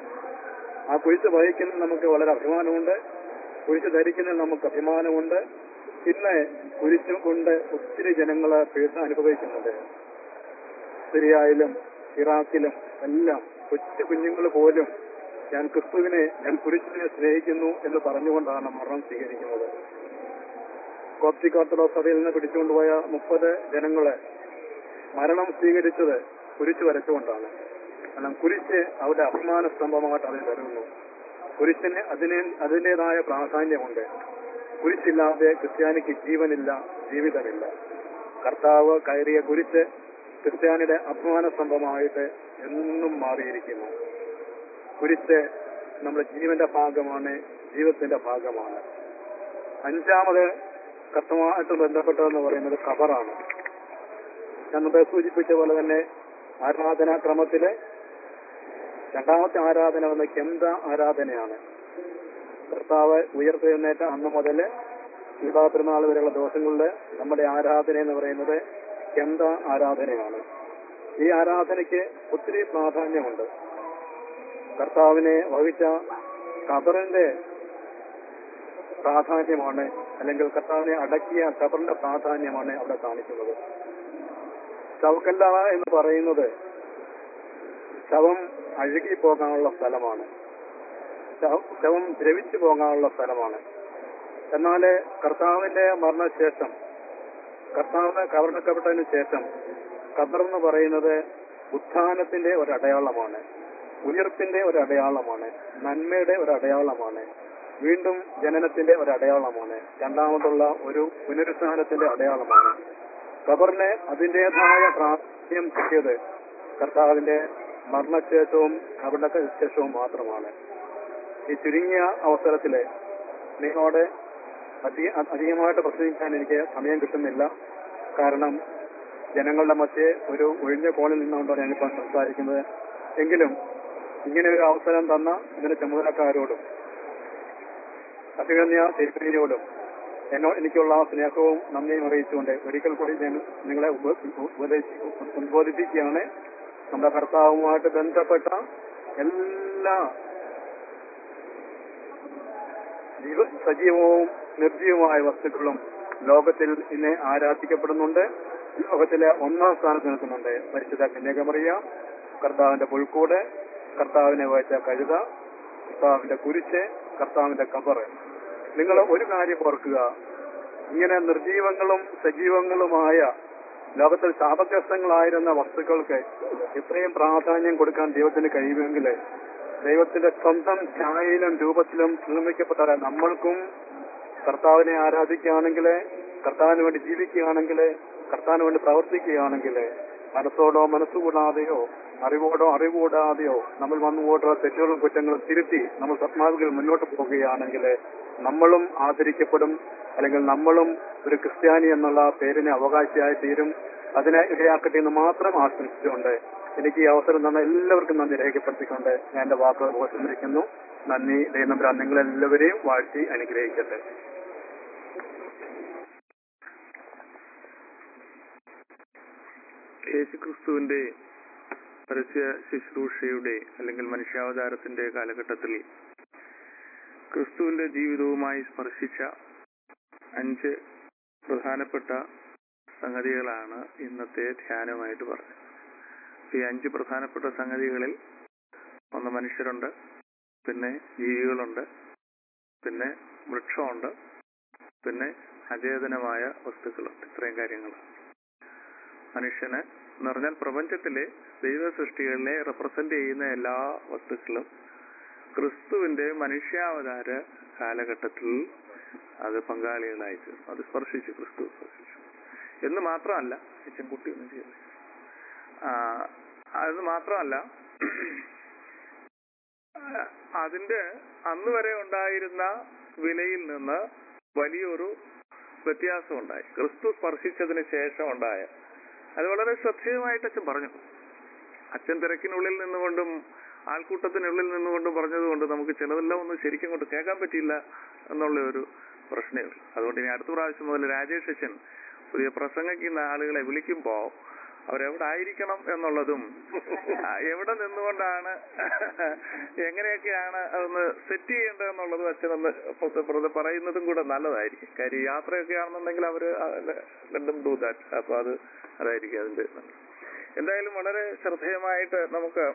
ആ കുരിശ് വഹിക്കുന്നതിൽ നമുക്ക് വളരെ അഭിമാനമുണ്ട് കുരിശ് ധരിക്കുന്നതിൽ നമുക്ക് അഭിമാനമുണ്ട് ഇന്ന് കുരിശ് കൊണ്ട് ഒത്തിരി ജനങ്ങള് പീഡ അനുഭവിക്കുന്നുണ്ട് സിറിയയിലും ഇറാഖിലും എല്ലാം കൊച്ചു കുഞ്ഞുങ്ങൾ പോലും ഞാൻ ക്രിസ്തുവിനെ ഞാൻ കുരിശിനെ സ്നേഹിക്കുന്നു എന്ന് പറഞ്ഞുകൊണ്ടാണ് മരണം സ്വീകരിക്കുന്നത് കോപ്റ്റിക് ഓർത്തഡോക്സ് സഭയിൽ നിന്ന് പിടിച്ചുകൊണ്ടുപോയ മുപ്പത് ജനങ്ങളെ മരണം സ്വീകരിച്ചത് കുരിശ് വരച്ചുകൊണ്ടാണ് കാരണം കുരിശ് അവരുടെ അഭിമാന സ്തംഭമായിട്ട് അതിൽ കരുതുന്നു കുരിശിന് അതിന് അതിൻ്റെതായ പ്രാധാന്യമുണ്ട് കുരിശില്ലാതെ ക്രിസ്ത്യാനിക്ക് ജീവനില്ല ജീവിതമില്ല കർത്താവ് കയറിയ കുരിശ് ക്രിസ്ത്യാനിയുടെ അഭിമാന സ്തംഭമായിട്ട് എന്നും മാറിയിരിക്കുന്നു കുരിശ് നമ്മുടെ ജീവന്റെ ഭാഗമാണ് ജീവിതത്തിന്റെ ഭാഗമാണ് അഞ്ചാമത് കർത്തമായിട്ട് ബന്ധപ്പെട്ടതെന്ന് പറയുന്നത് ഖബറാണ് ഞാൻ മുമ്പേ സൂചിപ്പിച്ച പോലെ തന്നെ ആരാധനാക്രമത്തിലെ രണ്ടാമത്തെ ആരാധന വന്ന കെന്ത ആരാധനയാണ് കർത്താവ് ഉയർത്തെഴുന്നേറ്റ അന്ന് മുതൽ വിവാഹത്തിരുന്നാൾ വരെയുള്ള ദിവസങ്ങളിൽ നമ്മുടെ ആരാധന എന്ന് പറയുന്നത് കെന്ത ആരാധനയാണ് ഈ ആരാധനയ്ക്ക് ഒത്തിരി പ്രാധാന്യമുണ്ട് കർത്താവിനെ വഹിച്ച ഖബറിന്റെ പ്രാധാന്യമാണ് അല്ലെങ്കിൽ കർത്താവിനെ അടക്കിയ ഖബറിന്റെ പ്രാധാന്യമാണ് അവിടെ കാണിക്കുന്നത് ശവക്കല്ല എന്ന് പറയുന്നത് ശവം അഴുകി പോകാനുള്ള സ്ഥലമാണ് ശവ- ശവം ദ്രവിച്ചു പോകാനുള്ള സ്ഥലമാണ് എന്നാൽ കർത്താവിന്റെ മരണശേഷം കർത്താവ് കവർണക്കപ്പെട്ടതിന് ശേഷം ഖബർ എന്ന് പറയുന്നത് ഉത്ഥാനത്തിന്റെ ഒരു അടയാളമാണ് ഉയർപ്പിന്റെ ഒരു അടയാളമാണ് നന്മയുടെ ഒരു അടയാളമാണ് വീണ്ടും ജനനത്തിന്റെ ഒരു അടയാളമാണ് രണ്ടാമതുള്ള ഒരു പുനരുത്ഥാനത്തിന്റെ അടയാളമാണ് ഖബറിന് അതിൻ്റെതായ പ്രാധാന്യം കിട്ടിയത് കർത്താവിന്റെ മരണശേഷവും കബറിന്റെ ശേഷവും മാത്രമാണ് ഈ ചുരുങ്ങിയ അവസരത്തില് നിങ്ങളോട് അധിക അധികമായിട്ട് പ്രസംഗിക്കാൻ എനിക്ക് സമയം കിട്ടുന്നില്ല കാരണം ജനങ്ങളുടെ മധ്യേ ഒരു ഒഴിഞ്ഞ കോണിൽ നിന്നുകൊണ്ടാണ് ഞാനിപ്പോൾ സംസാരിക്കുന്നത് എങ്കിലും ഇങ്ങനെ ഒരു അവസരം തന്ന ഇതിന്റെ ചുമതലക്കാരോടും അഭിഗമ്യ തിരുപ്പതിയോടും എന്നോ എനിക്കുള്ള സ്നേഹവും നന്ദിയും അറിയിച്ചുകൊണ്ട് ഒരിക്കൽ കൂടി ഞാൻ നിങ്ങളെ ഉപ- ഉപദേശി ഉദ്ബോധിപ്പിക്കുകയാണ് നമ്മുടെ കർത്താവുമായിട്ട് ബന്ധപ്പെട്ട എല്ലാ ജീവ സജീവവും നിർജീവമായ വസ്തുക്കളും ലോകത്തിൽ ഇന്ന് ആരാധിക്കപ്പെടുന്നുണ്ട് ലോകത്തിലെ ഒന്നാം സ്ഥാനത്ത് നിൽക്കുന്നുണ്ട് പരിശുദ്ധ കന്യാകുമറിയ കർത്താവിന്റെ പുൽക്കൂട് കർത്താവിനെ വഹിച്ച കഴുത കർത്താവിന്റെ കുരിശ് കർത്താവിന്റെ കബറ് നിങ്ങൾ ഒരു കാര്യം ഓർക്കുക ഇങ്ങനെ നിർജീവങ്ങളും സജീവങ്ങളുമായ ലോകത്തിൽ ശാപഗ്രസ്തങ്ങളായിരുന്ന വസ്തുക്കൾക്ക് ഇത്രയും പ്രാധാന്യം കൊടുക്കാൻ ദൈവത്തിന് കഴിയുമെങ്കിൽ ദൈവത്തിന്റെ സ്വന്തം ഛായയിലും രൂപത്തിലും നിർമ്മിക്കപ്പെട്ട നമ്മൾക്കും കർത്താവിനെ ആരാധിക്കുകയാണെങ്കിൽ കർത്താവിന് വേണ്ടി ജീവിക്കുകയാണെങ്കിൽ കർത്താവിന് വേണ്ടി പ്രവർത്തിക്കുകയാണെങ്കിൽ മനസ്സോടോ മനസ്സുകൂടാതെയോ അറിവോടോ അറിവുകൂടാതെയോ നമ്മൾ വന്നുപോയിട്ടുള്ള തെറ്റുകളും കുറ്റങ്ങളും തിരുത്തി നമ്മൾ സത്മാവികൾ മുന്നോട്ട് പോവുകയാണെങ്കിൽ നമ്മളും ആദരിക്കപ്പെടും അല്ലെങ്കിൽ നമ്മളും ഒരു ക്രിസ്ത്യാനി എന്നുള്ള പേരിന് അവകാശിയായി തീരും അതിനെ ഇടയാക്കട്ടെ എന്ന് മാത്രം ആശംസിച്ചുകൊണ്ട് എനിക്ക് ഈ അവസരം തന്ന എല്ലാവർക്കും നന്ദി രേഖപ്പെടുത്തിക്കൊണ്ട് ഞാൻ എന്റെ വാക്കുകൾ ഉപസംഹരിക്കുന്നു നന്ദി ദൈവനമ്പരാൻ നിങ്ങളെല്ലാവരെയും വാഴ്ത്തി അനുഗ്രഹിക്കട്ടെ യേശുക്രിസ്തുവിന്റെ പരസ്യ ശുശ്രൂഷയുടെ അല്ലെങ്കിൽ മനുഷ്യാവതാരത്തിന്റെ കാലഘട്ടത്തിൽ ക്രിസ്തുവിന്റെ ജീവിതവുമായി സ്പർശിച്ച അഞ്ച് പ്രധാനപ്പെട്ട സംഗതികളാണ് ഇന്നത്തെ ധ്യാനമായിട്ട് പറഞ്ഞത് ഈ അഞ്ച് പ്രധാനപ്പെട്ട സംഗതികളിൽ ഒന്ന് മനുഷ്യരുണ്ട് പിന്നെ ജീവികളുണ്ട് പിന്നെ വൃക്ഷമുണ്ട് പിന്നെ അചേതനമായ വസ്തുക്കളുണ്ട് ഇത്രയും കാര്യങ്ങൾ മനുഷ്യന് എന്ന് പറഞ്ഞാൽ പ്രപഞ്ചത്തിലെ ദൈവ സൃഷ്ടികളിലെ റെപ്രസെന്റ് ചെയ്യുന്ന എല്ലാ വസ്തുക്കളും ക്രിസ്തുവിന്റെ മനുഷ്യാവതാര കാലഘട്ടത്തിൽ അത് പങ്കാളികളായി തീർന്നു അത് സ്പർശിച്ചു ക്രിസ്തു സ്പർശിച്ചു എന്ന് മാത്രമല്ല അച്ഛൻ കുട്ടി ഒന്നും ചെയ്യില്ല അത് മാത്രമല്ല ആ, അതിന്റെ അന്ന് വരെ ഉണ്ടായിരുന്ന വിലയിൽ നിന്ന് വലിയൊരു വ്യത്യാസം ഉണ്ടായി ക്രിസ്തു സ്പർശിച്ചതിന് ശേഷം ഉണ്ടായ അത് വളരെ ശ്രദ്ധേയമായിട്ട് അച്ഛൻ പറഞ്ഞു അച്ഛൻ തിരക്കിനുള്ളിൽ നിന്നുകൊണ്ടും ആൾക്കൂട്ടത്തിനുള്ളിൽ നിന്നുകൊണ്ടും പറഞ്ഞതുകൊണ്ട് നമുക്ക് ചിലതെല്ലാം ഒന്നും ശരിക്കും കൊണ്ട് കേൾക്കാൻ പറ്റിയില്ല എന്നുള്ള ഒരു പ്രശ്നമേ ഉള്ളൂ അതുകൊണ്ട് ഇനി അടുത്ത പ്രാവശ്യം മുതൽ രാജേഷ് അച്ഛൻ പുതിയ പ്രസംഗിക്കുന്ന ആളുകളെ വിളിക്കുമ്പോ അവരെവിടെ ആയിരിക്കണം എന്നുള്ളതും ആ, എവിടെ നിന്നുകൊണ്ടാണ് എങ്ങനെയൊക്കെയാണ് അതൊന്ന് സെറ്റ് ചെയ്യേണ്ടത് എന്നുള്ളതും അച്ഛനൊന്ന് പുറത്ത് പുറത്ത് പറയുന്നതും കൂടെ നല്ലതായിരിക്കും കാര്യം യാത്രയൊക്കെ ആണെന്നുണ്ടെങ്കിൽ അവര് രണ്ടും ഡൂ ദാറ്റ് അപ്പൊ അത് അതായിരിക്കും അതിന്റെ നല്ലത്. എന്തായാലും വളരെ ശ്രദ്ധേയമായിട്ട് നമുക്ക്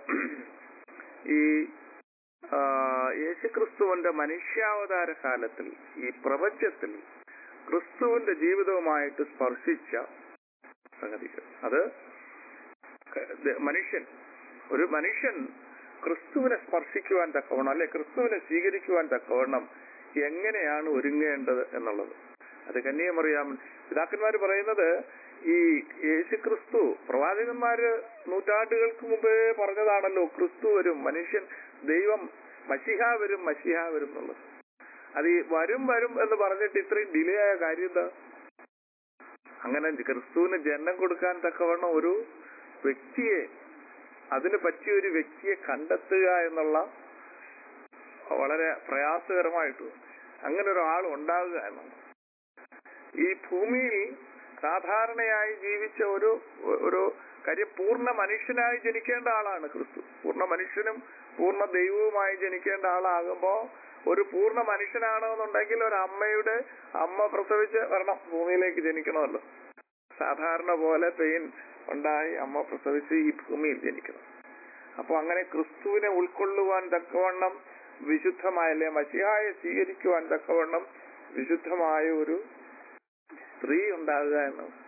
ഈ ആ, യേശുക്രിസ്തുവിന്റെ മനുഷ്യാവതാര കാലത്തിൽ ഈ പ്രപഞ്ചത്തിൽ ക്രിസ്തുവിന്റെ ജീവിതവുമായിട്ട് സ്പർശിച്ച സംഗതികൾ അത് ക- ദ- മനുഷ്യൻ ഒരു മനുഷ്യൻ ക്രിസ്തുവിനെ സ്പർശിക്കുവാൻ തക്കവണ്ണം അല്ലെ ക്രിസ്തുവിനെ സ്വീകരിക്കുവാൻ തക്കവണ്ണം എങ്ങനെയാണ് ഒരുങ്ങേണ്ടത് എന്നുള്ളത് അത് കന്യാമറിയാമൻ പിതാക്കന്മാര് പറയുന്നത് ഈ യേശു ക്രിസ്തു പ്രവാചകന്മാര് നൂറ്റാണ്ടുകൾക്ക് മുമ്പേ പറഞ്ഞതാണല്ലോ ക്രിസ്തു വരും മനുഷ്യൻ ദൈവം മഷിഹ വരും മഷിഹ വരും എന്നുള്ളത് അത് ഈ വരും വരും എന്ന് പറഞ്ഞിട്ട് ഇത്രയും ഡിലേ ആയ കാര്യം എന്താ അങ്ങനെ ക്രിസ്തുവിന് ജന്മം കൊടുക്കാൻ തക്കവണ്ണം ഒരു വ്യക്തിയെ അതിന് പറ്റിയ ഒരു വ്യക്തിയെ കണ്ടെത്തുക എന്നുള്ള വളരെ പ്രയാസകരമായിട്ട് തോന്നി. അങ്ങനെ ഒരാൾ ഉണ്ടാകുക എന്നുള്ളത് ഈ ഭൂമിയിൽ സാധാരണയായി ജീവിച്ച ഒരു ഒരു കാര്യം പൂർണ്ണ മനുഷ്യനായി ജനിക്കേണ്ട ആളാണ് ക്രിസ്തു പൂർണ്ണ മനുഷ്യനും പൂർണ്ണ ദൈവവുമായി ജനിക്കേണ്ട ആളാകുമ്പോ ഒരു പൂർണ്ണ മനുഷ്യനാണെന്നുണ്ടെങ്കിൽ ഒരു അമ്മയുടെ അമ്മ പ്രസവിച്ച് വരണം ഭൂമിയിലേക്ക് ജനിക്കണമല്ലോ സാധാരണ പോലെ പെയിൻ ഉണ്ടായി അമ്മ പ്രസവിച്ച് ഈ ഭൂമിയിൽ ജനിക്കണം അപ്പൊ അങ്ങനെ ക്രിസ്തുവിനെ ഉൾക്കൊള്ളുവാൻ തക്കവണ്ണം വിശുദ്ധമായ അല്ലെ മസിഹായെ സ്വീകരിക്കുവാൻ തക്കവണ്ണം വിശുദ്ധമായ ഒരു സ്ത്രീ ഉണ്ടാകുക എന്ന്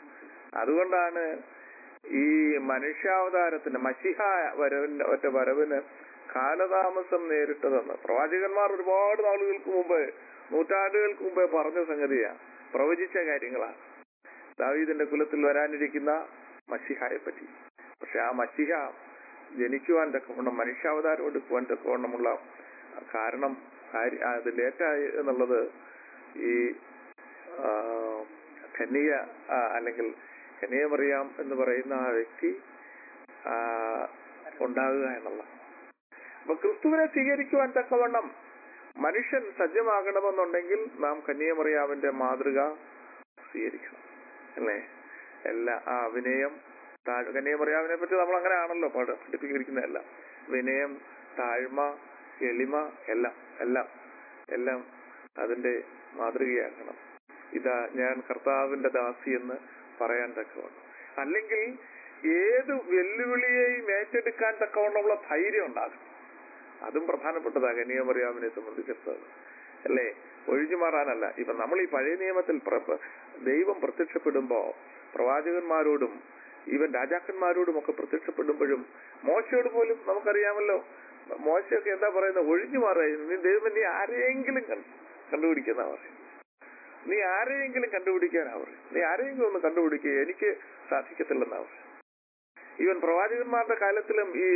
അതുകൊണ്ടാണ് ഈ മനുഷ്യാവതാരത്തിന് മഷിഹ വരവിന്റെ ഒറ്റ വരവിന് കാലതാമസം നേരിട്ടതെന്ന് പ്രവാചകന്മാർ ഒരുപാട് നാളുകൾക്ക് മുമ്പ് നൂറ്റാണ്ടുകൾക്ക് മുമ്പേ പറഞ്ഞ സംഗതിയാ പ്രവചിച്ച കാര്യങ്ങളാണ് ദാവീദിന്റെ കുലത്തിൽ വരാനിരിക്കുന്ന മഷിഹയെ പറ്റി പക്ഷെ ആ മഷിഹ ജനിക്കുവാൻ തക്കവണ്ണം മനുഷ്യാവതാരം എടുക്കുവാൻ തക്കവണ്ണമുള്ള കാരണം കാര്യ- അത് ലേറ്റായി എന്നുള്ളത് ഈ ആ, കന്യക ആ, അല്ലെങ്കിൽ കന്യമറിയാം എന്ന് പറയുന്ന ആ വ്യക്തി ആ, ഉണ്ടാകുക എന്നുള്ള അപ്പൊ ക്രിസ്തുവിനെ സ്വീകരിക്കുവാൻ തക്കവണ്ണം മനുഷ്യൻ സജ്ജമാകണമെന്നുണ്ടെങ്കിൽ നാം കന്യമറിയാവിന്റെ മാതൃക സ്വീകരിക്കണം അല്ലേ എല്ലാ ആ വിനയം താഴ് കന്യമറിയാവിനെ പറ്റി നമ്മൾ അങ്ങനെ ആണല്ലോ പാട് പഠിപ്പിച്ചിരിക്കുന്നതല്ല വിനയം താഴ്മ എളിമ എല്ലാം എല്ലാം എല്ലാം അതിന്റെ മാതൃകയാക്കണം ഇതാ ഞാൻ കർത്താവിന്റെ ദാസി എന്ന് പറയാൻ തക്കവണ്ണം അല്ലെങ്കിൽ ഏത് വെല്ലുവിളിയെയും ഏറ്റെടുക്കാൻ തക്കവണ്ണമുള്ള ധൈര്യം ഉണ്ടാകും അതും പ്രധാനപ്പെട്ടതാ കന്യാമറിയാമിനെ സംബന്ധിച്ചിടത്തോളം അല്ലേ ഒഴിഞ്ഞു മാറാനല്ല ഇപ്പൊ നമ്മൾ ഈ പഴയ നിയമത്തിൽ പ്ര- ദൈവം പ്രത്യക്ഷപ്പെടുമ്പോ പ്രവാചകന്മാരോടും ഈവൻ രാജാക്കന്മാരോടും ഒക്കെ പ്രത്യക്ഷപ്പെടുമ്പോഴും മോശയോട് പോലും നമുക്കറിയാമല്ലോ മോശയൊക്കെ എന്താ പറയുന്നത് ഒഴിഞ്ഞു മാറുക നീ ദൈവം നീ ആരെയെങ്കിലും കണ്ടു കണ്ടുപിടിക്കുന്ന പറയും നീ ആരെയെങ്കിലും കണ്ടുപിടിക്കാനാ പറയും നീ ആരെയെങ്കിലും ഒന്ന് കണ്ടുപിടിക്കുക എനിക്ക് സാധിക്കത്തില്ലെന്നാ പറയും ഈവൻ പ്രവാചകന്മാരുടെ കാലത്തിലും ഈ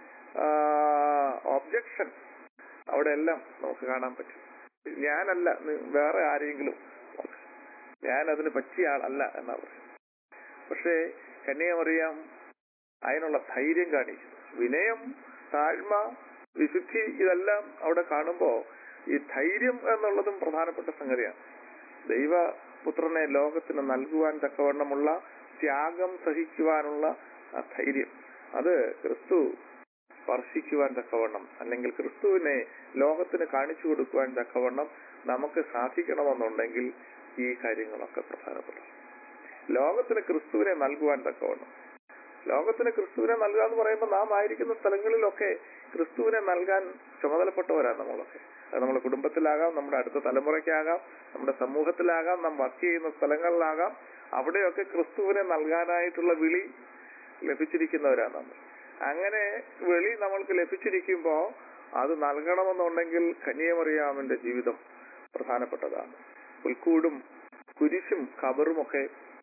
ഒബ്ജക്ഷൻ അവിടെ എല്ലാം നമുക്ക് കാണാൻ പറ്റും ഞാനല്ല നി- വേറെ ആരെങ്കിലും നോക്ക്. ഞാൻ അതിന് പറ്റിയ ആളല്ല എന്നാ പറയും പക്ഷേ കന്യാമറിയാം അതിനുള്ള ധൈര്യം കാണിക്കും വിനയം താഴ്മ വിശുദ്ധി ഇതെല്ലാം അവിടെ കാണുമ്പോ ഈ ധൈര്യം എന്നുള്ളതും പ്രധാനപ്പെട്ട സംഗതിയാണ് ദൈവപുത്രനെ ലോകത്തിന് നൽകുവാൻ തക്കവണ്ണമുള്ള ത്യാഗം സഹിക്കുവാനുള്ള ആ ധൈര്യം അത് ക്രിസ്തു സ്പർശിക്കുവാൻ തക്കവണ്ണം അല്ലെങ്കിൽ ക്രിസ്തുവിനെ ലോകത്തിന് കാണിച്ചു കൊടുക്കുവാൻ തക്കവണ്ണം നമുക്ക് സാധിക്കണമെന്നുണ്ടെങ്കിൽ ഈ കാര്യങ്ങളൊക്കെ പ്രധാനപ്പെട്ട ലോകത്തിന് ക്രിസ്തുവിനെ നൽകുവാൻ തക്കവണ്ണം ലോകത്തിന് ക്രിസ്തുവിനെ നൽകുക എന്ന് പറയുമ്പോൾ നാം ആയിരിക്കുന്ന സ്ഥലങ്ങളിലൊക്കെ ക്രിസ്തുവിനെ നൽകാൻ ചുമതലപ്പെട്ടവരാണ് നമ്മളൊക്കെ അത് നമ്മുടെ കുടുംബത്തിലാകാം നമ്മുടെ അടുത്ത തലമുറയ്ക്കാകാം നമ്മുടെ സമൂഹത്തിലാകാം നാം വർക്ക് ചെയ്യുന്ന സ്ഥലങ്ങളിലാകാം അവിടെയൊക്കെ ക്രിസ്തുവിനെ നൽകാനായിട്ടുള്ള വിളി ലഭിച്ചിരിക്കുന്നവരാണ് നമ്മൾ അങ്ങനെ വിളി നമ്മൾക്ക് ലഭിച്ചിരിക്കുമ്പോൾ അത് നൽകണമെന്നുണ്ടെങ്കിൽ കന്യാമറിയാമിന്റെ ജീവിതം പ്രധാനപ്പെട്ടതാണ് പുൽക്കൂടും കുരിശും ഖബറുമൊക്കെ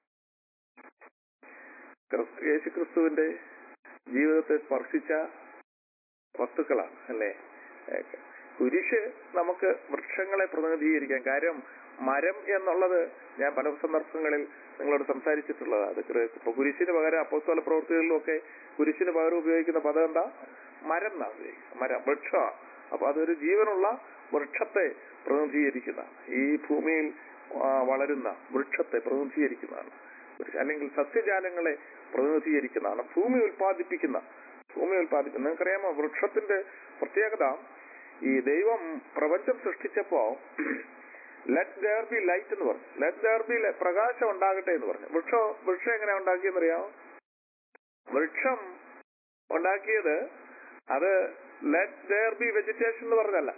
ക്രിസ്- യേശുക്രിസ്തുവിന്റെ ജീവിതത്തെ സ്പർശിച്ച വസ്തുക്കളാണ് അല്ലേ ഏഹ് കുരിശ് നമുക്ക് വൃക്ഷങ്ങളെ പ്രതിനിധീകരിക്കാം കാര്യം മരം എന്നുള്ളത് ഞാൻ പല സന്ദർഭങ്ങളിൽ നിങ്ങളോട് സംസാരിച്ചിട്ടുള്ളതാണ് അത് ക്രി- ഇപ്പൊ കുരിശിന് പകരം അപ്പോസ്തല പ്രവൃത്തികളിലും ഒക്കെ കുരിശിന് പകരം ഉപയോഗിക്കുന്ന പദം എന്താ മരം എന്നാ ഉപയോഗിക്കുന്നത് മരം വൃക്ഷമാണ് അപ്പൊ അതൊരു ജീവനുള്ള വൃക്ഷത്തെ പ്രതിനിധീകരിക്കുന്നതാണ് ഈ ഭൂമിയിൽ ആ, വളരുന്ന വൃക്ഷത്തെ പ്രതിനിധീകരിക്കുന്നതാണ് വൃക്ഷ- അല്ലെങ്കിൽ സസ്യജാലങ്ങളെ പ്രതിനിധീകരിക്കുന്നതാണ് ഭൂമി ഉൽപ്പാദിപ്പിക്കുന്ന ഭൂമി ഉൽപ്പാദിപ്പിക്കുന്ന നിങ്ങൾക്കറിയാമോ വൃക്ഷത്തിന്റെ പ്രത്യേകത ഈ ദൈവം പ്രപഞ്ചം സൃഷ്ടിച്ചപ്പോ ലെറ്റ് ദർ ബി ലൈറ്റ് എന്ന് പറഞ്ഞു ലെറ്റ് ദർ ബി പ്രകാശം ഉണ്ടാകട്ടെ എന്ന് പറഞ്ഞു വൃക്ഷം വൃക്ഷം എങ്ങനെ ഉണ്ടാക്കിയെന്നറിയാമോ വൃക്ഷം ഉണ്ടാക്കിയത് അത് ലെറ്റ് ദർ ബി വെജിറ്റേഷൻ എന്ന് പറഞ്ഞല്ല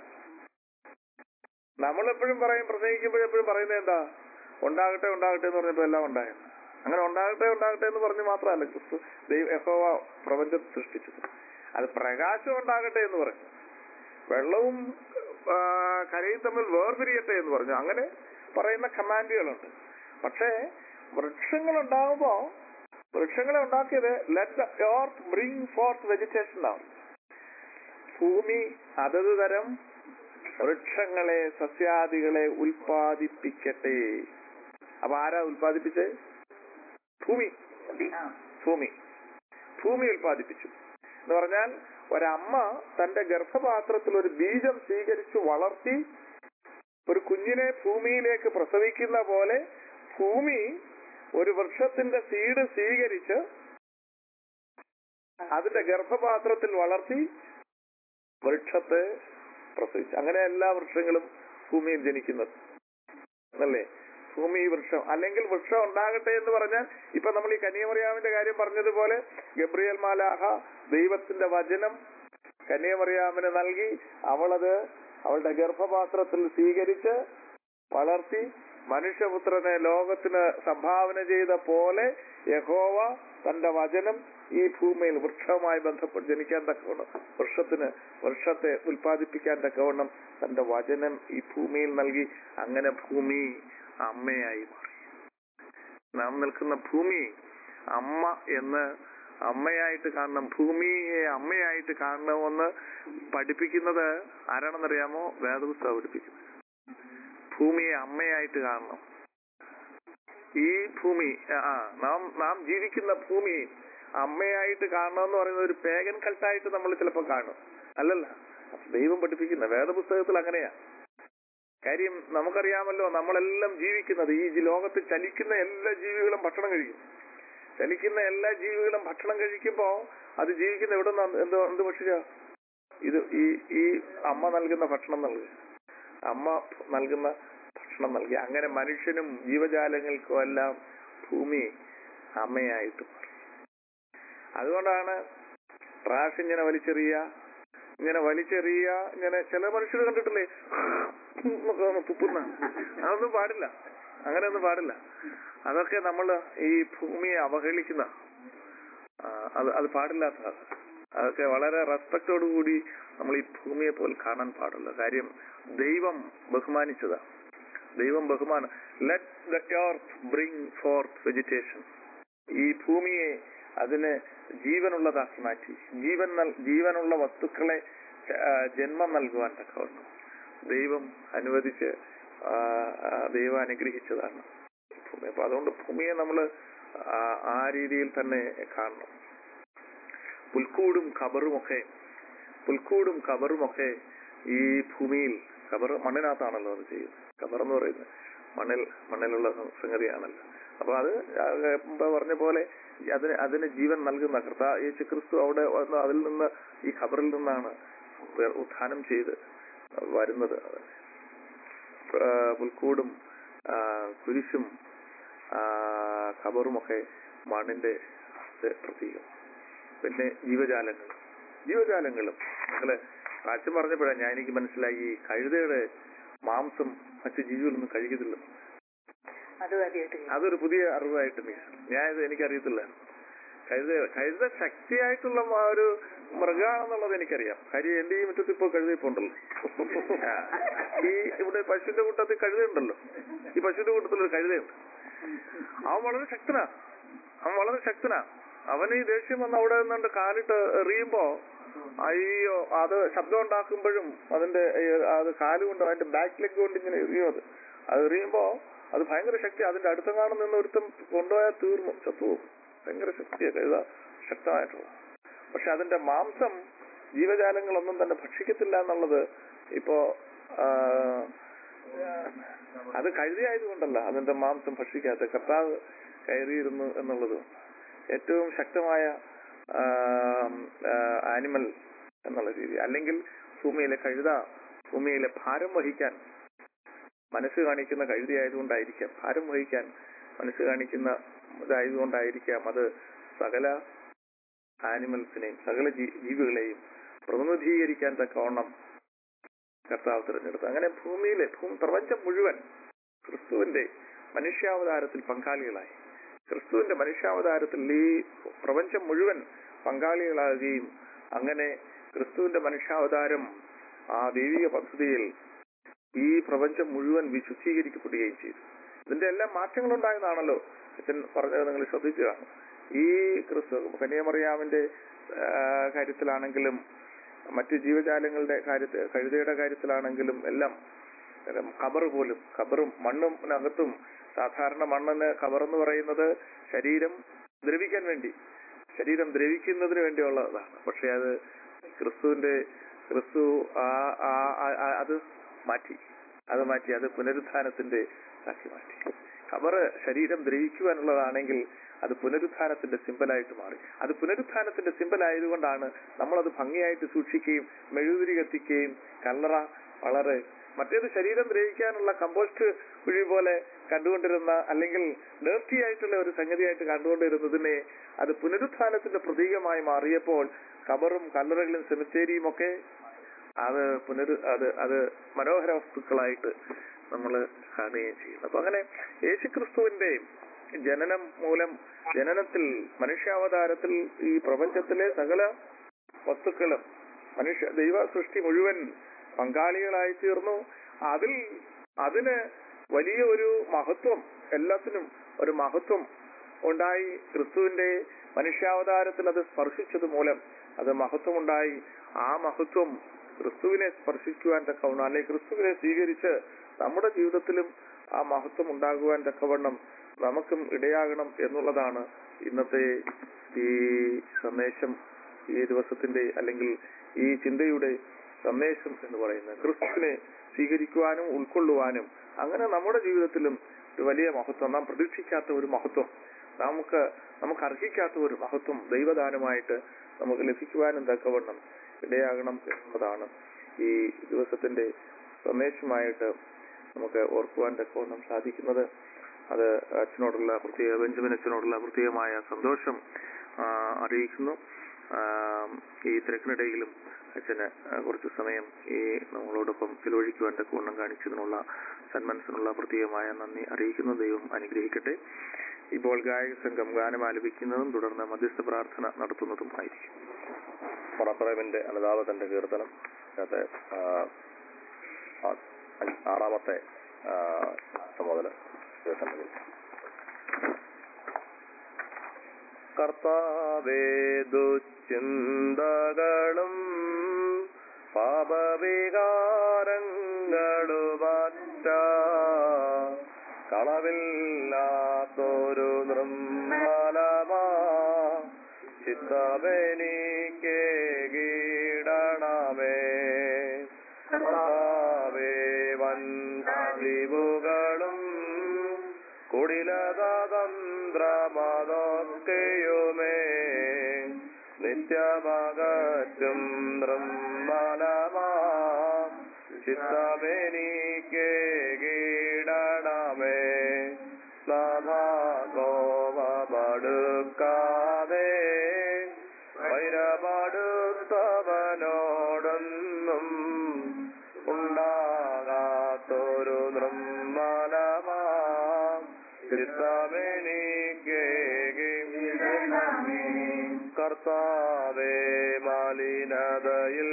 നമ്മൾ എപ്പോഴും പറയും പ്രസംഗിക്കുമ്പോഴെപ്പോഴും പറയുന്നത് എന്താ ഉണ്ടാകട്ടെ ഉണ്ടാകട്ടെ എന്ന് പറഞ്ഞപ്പോ എല്ലാം ഉണ്ടായെന്ന് അങ്ങനെ ഉണ്ടാകട്ടെ ഉണ്ടാകട്ടെ എന്ന് പറഞ്ഞ് മാത്രമല്ല ക്രിസ്തു ദൈവ യഹോവ പ്രപഞ്ചം സൃഷ്ടിച്ചത് അത് പ്രകാശം ഉണ്ടാകട്ടെ എന്ന് പറഞ്ഞു വെള്ളവും ആ, കരയും തമ്മിൽ വേർപിരിയട്ടെ എന്ന് പറഞ്ഞു അങ്ങനെ പറയുന്ന കമാൻഡുകളുണ്ട് പക്ഷേ വൃക്ഷങ്ങൾ ഉണ്ടാകുമ്പോ വൃക്ഷങ്ങളെ ഉണ്ടാക്കിയത് let earth bring forth vegetation ആണ് ഭൂമി അതത് തരം വൃക്ഷങ്ങളെ സസ്യാദികളെ ഉൽപ്പാദിപ്പിക്കട്ടെ അപ്പൊ ആരാ ഉൽപ്പാദിപ്പിച്ചേ ഭൂമി ഭൂമി ഭൂമി ഉൽപ്പാദിപ്പിച്ചു എന്ന് പറഞ്ഞാൽ ഒരമ്മ തന്റെ ഗർഭപാത്രത്തിൽ ഒരു ബീജം സ്വീകരിച്ചു വളർത്തി ഒരു കുഞ്ഞിനെ ഭൂമിയിലേക്ക് പ്രസവിക്കുന്ന പോലെ ഭൂമി ഒരു വൃക്ഷത്തിന്റെ സീഡ് സ്വീകരിച്ച് അതിന്റെ ഗർഭപാത്രത്തിൽ വളർത്തി വൃക്ഷത്തെ പ്രസവിച്ചു അങ്ങനെ എല്ലാ വൃക്ഷങ്ങളും ഭൂമിയിൽ ജനിക്കുന്നത് അല്ലേ ഭൂമി വൃക്ഷം അല്ലെങ്കിൽ വൃക്ഷം ഉണ്ടാകട്ടെ എന്ന് പറഞ്ഞാൽ ഇപ്പൊ നമ്മൾ ഈ കന്യാമറിയാമിന്റെ കാര്യം പറഞ്ഞതുപോലെ ഗബ്രിയൽ മാലാഹ ദൈവത്തിന്റെ വചനം കന്യാമറിയാമിന് നൽകി അവളത് അവളുടെ ഗർഭപാത്രത്തിൽ സ്വീകരിച്ച് വളർത്തി മനുഷ്യപുത്രനെ ലോകത്തിന് സംഭാവന ചെയ്ത പോലെ യഹോവ തന്റെ വചനം ഈ ഭൂമിയിൽ വൃക്ഷവുമായി ബന്ധപ്പെട്ട് ജനിക്കാൻ തക്കവണ്ണം വൃക്ഷത്തിന് വൃക്ഷത്തെ ഉൽപ്പാദിപ്പിക്കാൻ തക്കവണ്ണം തന്റെ വചനം ഈ ഭൂമിയിൽ നൽകി അങ്ങനെ ഭൂമി അമ്മയായി മാറി നാം നിൽക്കുന്ന ഭൂമി അമ്മ എന്ന് അമ്മയായിട്ട് കാണണം ഭൂമിയെ അമ്മയായിട്ട് കാണണമെന്ന് പഠിപ്പിക്കുന്നത് ആരാണെന്നറിയാമോ വേദപുസ്തകം പഠിപ്പിക്കുന്നത് ഭൂമിയെ അമ്മയായിട്ട് കാണണം ഈ ഭൂമി ആ നാം നാം ജീവിക്കുന്ന ഭൂമി അമ്മയായിട്ട് കാണണമെന്ന് പറയുന്നത് ഒരു പേഗൻ കൾട്ടായിട്ട് നമ്മൾ ചിലപ്പോൾ കാണും അല്ലല്ല ദൈവം പഠിപ്പിക്കുന്ന വേദപുസ്തകത്തിൽ അങ്ങനെയാ കാര്യം നമുക്കറിയാമല്ലോ നമ്മളെല്ലാം ജീവിക്കുന്നത് ഈ ജി- ലോകത്ത് ചലിക്കുന്ന എല്ലാ ജീവികളും ഭക്ഷണം കഴിക്കും ചലിക്കുന്ന എല്ലാ ജീവികളും ഭക്ഷണം കഴിക്കുമ്പോ അത് ജീവിക്കുന്ന എവിടെ നിന്നാ എന്തോ എന്ത് ഭക്ഷിക്കുക ഇത് ഈ ഈ അമ്മ നൽകുന്ന ഭക്ഷണം നൽകുക അമ്മ നൽകുന്ന ഭക്ഷണം നൽകി അങ്ങനെ മനുഷ്യനും ജീവജാലങ്ങൾക്കും എല്ലാം ഭൂമി അമ്മയായിട്ട് മാറി അതുകൊണ്ടാണ് ട്രാഷ് ഇങ്ങനെ വലിച്ചെറിയ ഇങ്ങനെ വലിച്ചെറിയ ഇങ്ങനെ ചില മനുഷ്യർ കണ്ടിട്ടില്ലേ എന്നൊക്കെ ഒന്ന് തുപ്പുന്ന അതൊന്നും പാടില്ല അങ്ങനെയൊന്നും പാടില്ല അതൊക്കെ നമ്മൾ ഈ ഭൂമിയെ അവഹേളിക്കുന്ന ആ, അത് അത് പാടില്ലാത്തതാണ് അതൊക്കെ വളരെ റെസ്പെക്റ്റോടു കൂടി നമ്മൾ ഈ ഭൂമിയെ പോലെ കാണാൻ പാടില്ല കാര്യം ദൈവം ബഹുമാനിച്ചതാ ദൈവം ബഹുമാനം let the earth bring forth vegetation ഈ ഭൂമിയെ അതിന് ജീവനുള്ളതാക്കി മാറ്റി ജീവൻ നൽ- ജീവനുള്ള വസ്തുക്കളെ ആ, ജന്മം നൽകുവാൻ തക്കവണ്ണം ദൈവം അനുവദിച്ച് ആ, ആ, ദൈവം അനുഗ്രഹിച്ചതാണ് ഭൂമി അപ്പൊ അതുകൊണ്ട് ഭൂമിയെ നമ്മൾ ആ രീതിയിൽ തന്നെ കാണണം പുൽക്കൂടും ഖബറുമൊക്കെ പുൽക്കൂടും ഖബറുമൊക്കെ ഈ ഭൂമിയിൽ ഖബർ മണ്ണിനകത്താണല്ലോ അത് ചെയ്യുന്നത് ഖബർ എന്ന് പറയുന്നത് മണ്ണിൽ മണ്ണിലുള്ള സംഗതിയാണല്ലോ അപ്പൊ അത് ആ, മുമ്പ് പറഞ്ഞ പോലെ അതിന് അതിന് ജീവൻ നൽകുന്ന കർത്താ യേശു ക്രിസ്തു അവിടെ വന്ന് അതിൽ നിന്ന് ഈ ഖബറിൽ നിന്നാണ് ഉയർ- ഉത്ഥാനം ചെയ്ത് വരുന്നത് ആ, പുൽക്കൂടും ആ, കുരിശും ആ, ഖബറുമൊക്കെ മണ്ണിന്റെ പ്രതീകം പിന്നെ ജീവജാലങ്ങൾ ജീവജാലങ്ങളും നിങ്ങള് അച്ഛൻ പറഞ്ഞപ്പോഴാണ് ഞാൻ എനിക്ക് മനസ്സിലായി ഈ കഴുതയുടെ മാംസം മറ്റു ജീവികളൊന്നും കഴിക്കത്തില്ല അത് കാര്യമായിട്ട് അതൊരു പുതിയ അറിവായിട്ട് നീ ഞാൻ ഇത് എനിക്കറിയത്തില്ല കഴുത കഴുത ശക്തിയായിട്ടുള്ള ആ ഒരു മൃഗാണെന്നുള്ളത് എനിക്കറിയാം കാര്യം എന്റെ ഈ മുറ്റത്ത് ഇപ്പൊ കഴുത ഇപ്പൊ ഉണ്ടല്ലോ ആ. ഈ ഇവിടെ പശുവിന്റെ കൂട്ടത്തിൽ കഴുതയുണ്ടല്ലോ ഈ പശുവിന്റെ കൂട്ടത്തിൽ ഒരു കഴുതയുണ്ട് അവൻ വളരെ ശക്തനാ അവൻ വളരെ ശക്തനാ അവന് ഈ ദേഷ്യം വന്ന് അവിടെ നിന്നുകൊണ്ട് കാലിട്ട് എറിയുമ്പോ അയ്യോ അത് ശബ്ദം ഉണ്ടാക്കുമ്പോഴും അതിന്റെ ഈ അത് കാലുകൊണ്ട് അതിന്റെ ബാക്ക് ലെഗ് കൊണ്ട് ഇങ്ങനെ എറിയും അത് അത് എറിയുമ്പോ അത് ഭയങ്കര ശക്തി അതിന്റെ അടുത്ത കാണുന്ന നിന്ന് ഒരുത്തം കൊണ്ടുപോയാൽ തീർന്നു ചത്തുപോകും ഭയങ്കര ശക്തിയൊക്കെ ഇതാ ശക്തമായിട്ടുള്ള പക്ഷെ അതിന്റെ മാംസം ജീവജാലങ്ങളൊന്നും തന്നെ ഭക്ഷിക്കത്തില്ല എന്നുള്ളത് ഇപ്പോ ആ, അത് കഴുതിയായതുകൊണ്ടല്ല അതിന്റെ മാംസം ഭക്ഷിക്കാത്ത കർത്താവ് കയറിയിരുന്നു എന്നുള്ളത് ഏറ്റവും ശക്തമായ ആനിമൽ എന്നുള്ള രീതി അല്ലെങ്കിൽ ഭൂമിയിലെ കഴുത ഭൂമിയിലെ ഭാരം വഹിക്കാൻ മനസ്സ് കാണിക്കുന്ന കഴുതിയായതുകൊണ്ടായിരിക്കാം ഭാരം വഹിക്കാൻ മനസ്സ് കാണിക്കുന്ന ഇതായതുകൊണ്ടായിരിക്കാം അത് സകല ആനിമൽസിനെയും സകല ജീ- ജീവികളെയും പ്രതിനിധീകരിക്കാൻ തക്കവണ്ണം കർത്താവ് തിരഞ്ഞെടുത്തു അങ്ങനെ ഭൂമിയിലെ ഭൂമി പ്രപഞ്ചം മുഴുവൻ ക്രിസ്തുവിന്റെ മനുഷ്യാവതാരത്തിൽ പങ്കാളികളായി ക്രിസ്തുവിന്റെ മനുഷ്യാവതാരത്തിൽ ഈ പ്രപഞ്ചം മുഴുവൻ പങ്കാളികളാകുകയും അങ്ങനെ ക്രിസ്തുവിന്റെ മനുഷ്യാവതാരം ആ ദൈവിക പദ്ധതിയിൽ ഈ പ്രപഞ്ചം മുഴുവൻ വിശുദ്ധീകരിക്കപ്പെടുകയും ചെയ്തു ഇതിന്റെ എല്ലാം മാറ്റങ്ങളുണ്ടായതാണല്ലോ അച്ഛൻ പറഞ്ഞത് നിങ്ങൾ ശ്രദ്ധിച്ചു കാണും ഈ ക്രിസ്തു കന്യാമറിയാമിന്റെ ആ, കാര്യത്തിലാണെങ്കിലും മറ്റു ജീവജാലങ്ങളുടെ കാര്യത്തിൽ കഴുതയുടെ കാര്യത്തിലാണെങ്കിലും എല്ലാം ഖബർ പോലും ഖബറും മണ്ണും സാധാരണ മണ്ണിന് ഖബർ എന്ന് പറയുന്നത് ശരീരം ദ്രവിക്കാൻ വേണ്ടി ശരീരം ദ്രവിക്കുന്നതിന് വേണ്ടിയുള്ളതാണ് പക്ഷെ അത് ക്രിസ്തുവിന്റെ ക്രിസ്തു ആ ആ- ആ- ആ- അത് മാറ്റി അത് മാറ്റി അത് പുനരുത്ഥാനത്തിന്റെ ആക്കി മാറ്റി ഖബറ് ശരീരം ദ്രവിക്കുവാനുള്ളതാണെങ്കിൽ അത് പുനരുത്ഥാനത്തിന്റെ സിമ്പലായിട്ട് മാറി അത് പുനരുത്ഥാനത്തിന്റെ സിമ്പൽ ആയതുകൊണ്ടാണ് നമ്മളത് ഭംഗിയായിട്ട് സൂക്ഷിക്കുകയും മെഴുകുതിരി കത്തിക്കുകയും കല്ലറ വളരെ മറ്റേത് ശരീരം ദ്രവിക്കാനുള്ള കമ്പോസ്റ്റ് കുഴി പോലെ കണ്ടുകൊണ്ടിരുന്ന അല്ലെങ്കിൽ ഡേർട്ടി ആയിട്ടുള്ള ഒരു സംഗതിയായിട്ട് കണ്ടുകൊണ്ടിരുന്നതിനെ അത് പുനരുത്ഥാനത്തിന്റെ പ്രതീകമായി മാറിയപ്പോൾ കബറും കല്ലറകളും സെമിത്തേരിയും ഒക്കെ അത് പുനരു അത് അത് മനോഹര വസ്തുക്കളായിട്ട് നമ്മൾ കാണുകയും ചെയ്യുന്നു അപ്പൊ അങ്ങനെ യേശുക്രിസ്തുവിന്റെ ജനനം മൂലം ജനനത്തിൽ മനുഷ്യാവതാരത്തിൽ ഈ പ്രപഞ്ചത്തിലെ സകല വസ്തുക്കളും മനുഷ്യ ദൈവ സൃഷ്ടി മുഴുവൻ പങ്കാളികളായി തീർന്നു അതിൽ അതിന് വലിയ ഒരു മഹത്വം എല്ലാത്തിനും ഒരു മഹത്വം ഉണ്ടായി ക്രിസ്തുവിന്റെ മനുഷ്യാവതാരത്തിൽ അത് സ്പർശിച്ചത് മൂലം അത് മഹത്വമുണ്ടായി ആ മഹത്വം ക്രിസ്തുവിനെ സ്പർശിക്കുവാൻ തക്കവണ്ണം അല്ലെങ്കിൽ ക്രിസ്തുവിനെ സ്വീകരിച്ച് നമ്മുടെ ജീവിതത്തിലും ആ മഹത്വം ഉണ്ടാകുവാൻ തക്കവണ്ണം നമുക്കും ഇടയാകണം എന്നുള്ളതാണ് ഇന്നത്തെ ഈ സന്ദേശം ഈ ദിവസത്തിന്റെ അല്ലെങ്കിൽ ഈ ചിന്തയുടെ സന്ദേശം എന്ന് പറയുന്നത് ക്രിസ്തുവിനെ സ്വീകരിക്കുവാനും ഉൾക്കൊള്ളുവാനും അങ്ങനെ നമ്മുടെ ജീവിതത്തിലും ഒരു വലിയ മഹത്വം നാം പ്രതീക്ഷിക്കാത്ത ഒരു മഹത്വം നമുക്ക് നമുക്ക് അർഹിക്കാത്ത ഒരു മഹത്വം ദൈവദാനമായിട്ട് നമുക്ക് ലഭിക്കുവാനും തക്കവണ്ണം ഇടയാകണം എന്നുള്ളതാണ് ഈ ദിവസത്തിന്റെ സന്ദേശമായിട്ട് നമുക്ക് ഓർക്കുവാൻ തക്കവണ്ണം സാധിക്കുന്നത് അത് അച്ഛനോടുള്ള പ്രത്യേക ബെഞ്ചമിൻ അച്ഛനോടുള്ള പ്രത്യേകമായ സന്തോഷം ആ, അറിയിക്കുന്നു ആ, ഈ തിരക്കിനിടയിലും അച്ഛന് ആ, കുറച്ച് സമയം ഈ നമ്മളോടൊപ്പം ചിലവഴിക്കുവാൻ തക്കവണ്ണം കാണിച്ചതിനുള്ള സന്മനസ്സിനുള്ള പ്രത്യേകമായ നന്ദി അറിയിക്കുന്നു ദൈവം അനുഗ്രഹിക്കട്ടെ ഇപ്പോൾ ഗായക സംഘം ഗാനം ആലപിക്കുന്നതും തുടർന്ന് മധ്യസ്ഥ പ്രാർത്ഥന നടത്തുന്നതും ആയിരിക്കും മണപ്പറയമിന്റെ അനുതാപത്തിന്റെ കീർത്തനം അതിനകത്ത് ആ, ആ- ആറാമത്തെ ആ, മുതൽ ദിവസങ്ങളിൽ കർത്താവേ ദുശ്ചിന്തകളും പാപവികാരങ്ങളുമറ്റ കളവില്ലാത്തൊരു നിർമ്മലമാ ചിത്തമെനിക്ക് കീടണമേ കർത്താവേ വൻ കഴിവുകളും കുടിലതന്ത്രമതൊക്കെയുമേ നിത്യമകറ്റും നിർമ്മലമാ ചിത്തമെനിക്ക് കീടണമേ നാഥാകോപടുക്കാതെ വൈരപടുത്തവനോടൊന്നും ഉണ്ടാകാത്തൊരു നിർമ്മലമാ ചിത്തമെനിക്ക് കർത്താവേ മാലിനതയിൽ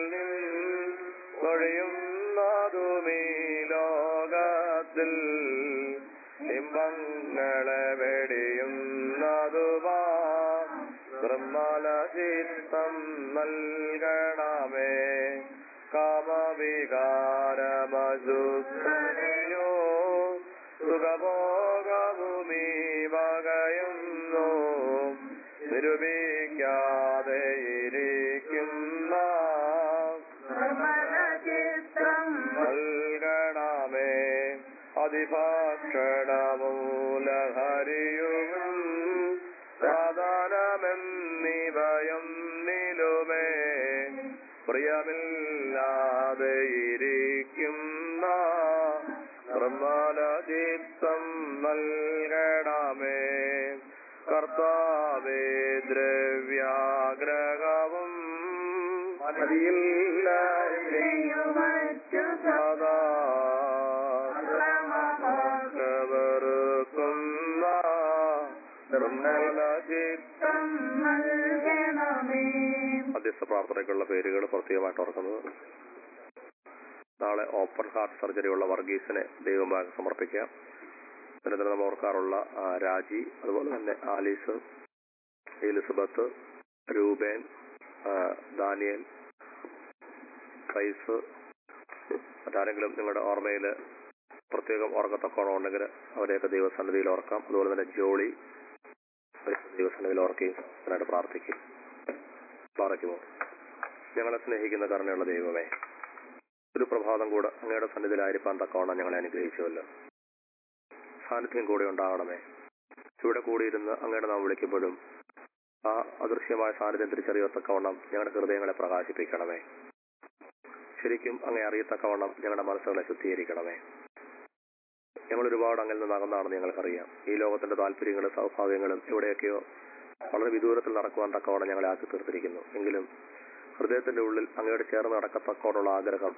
കൊഴിയുന്നതുമീ ലോകത്തിൽ ബിംബങ്ങളെ വെടിയുന്നതുവാ നിർമ്മല ചിത്തം നൽകണമേ കാമവികാരമസുയോ സുഖഭോഗഭൂമി വകയുന്നു നിരൂപിക്കാതെ ഇരിക്കുന്ന നൽകണമേ അതിഭക്ഷണമൂലഹരിയും സാധാരമെന്നിവയും നിലുമേ പ്രിയമില്ലാതെ ഇരിക്കുന്ന നിർമ്മലചിത്തം നൽകണമേ കർത്താവേ ദ്രവ്യാഗ്രഹവും മതിയില്ല സദാ വെറുക്കുന്ന നിർമ്മലചിത്തം മധ്യസ്ഥ പ്രാർത്ഥനയ്ക്കുള്ള പേരുകൾ പ്രത്യേകമായിട്ട് ഓർക്കുന്നത് നാളെ ഓപ്പൺ ഹാർട്ട് സർജറി ഉള്ള വർഗീസിനെ ദൈവമാകെ സമർപ്പിക്കാം നിരന്തരം നമ്മൾ ഓർക്കാറുള്ള ആ, രാജി അതുപോലെ തന്നെ ആലീസ് എലിസബത്ത് രൂപേൻ ആ, ദാനിയൽ ഫൈസ് മറ്റാരെങ്കിലും നിങ്ങളുടെ ഓർമ്മയിൽ പ്രത്യേകം ഓർക്കത്തക്കോണം ഉണ്ടെങ്കിൽ അവരെയൊക്കെ ദൈവസന്നിധിയിൽ ഓർക്കാം അതുപോലെ തന്നെ ജോളി ദൈവസന്നിധിയിൽ ഓർക്കുകയും അതിനായിട്ട് പ്രാർത്ഥിക്കും പ്രാർത്ഥിക്കുമോ ഞങ്ങളെ സ്നേഹിക്കുന്ന കരുണയുള്ള ദൈവമേ ഒരു പ്രഭാതം കൂടെ അങ്ങയുടെ സന്നിധിയിലായിരിക്കാൻ തക്കവണ്ണം ഞങ്ങളെ അനുഗ്രഹിച്ചുവല്ലോ സാന്നിധ്യം കൂടെ ഉണ്ടാകണമേ ഇവിടെ കൂടിയിരുന്ന് അങ്ങയുടെ നാം വിളിക്കുമ്പോഴും ആ അദൃശ്യമായ സാന്നിധ്യം തിരിച്ചറിയത്തക്കവണ്ണം ഞങ്ങളുടെ ഹൃദയങ്ങളെ പ്രകാശിപ്പിക്കണമേ ശരിക്കും അങ്ങേ അറിയത്തക്കവണ്ണം ഞങ്ങളുടെ മനസ്സുകളെ ശുദ്ധീകരിക്കണമേ ഞങ്ങൾ ഒരുപാട് അങ്ങിൽ നിന്ന് അകന്നാണെന്ന് ഞങ്ങൾക്കറിയാം ഈ ലോകത്തിന്റെ താല്പര്യങ്ങളും സൗഭാഗ്യങ്ങളും എവിടെയൊക്കെയോ വളരെ വിദൂരത്തിൽ നടക്കുവാൻ തക്കവണ്ണം ഞങ്ങളെ ആക്കി തീർത്തിരിക്കുന്നു എങ്കിലും ഹൃദയത്തിന്റെ ഉള്ളിൽ അങ്ങയോട് ചേർന്ന് നടക്കത്തക്കോടുള്ള ആഗ്രഹം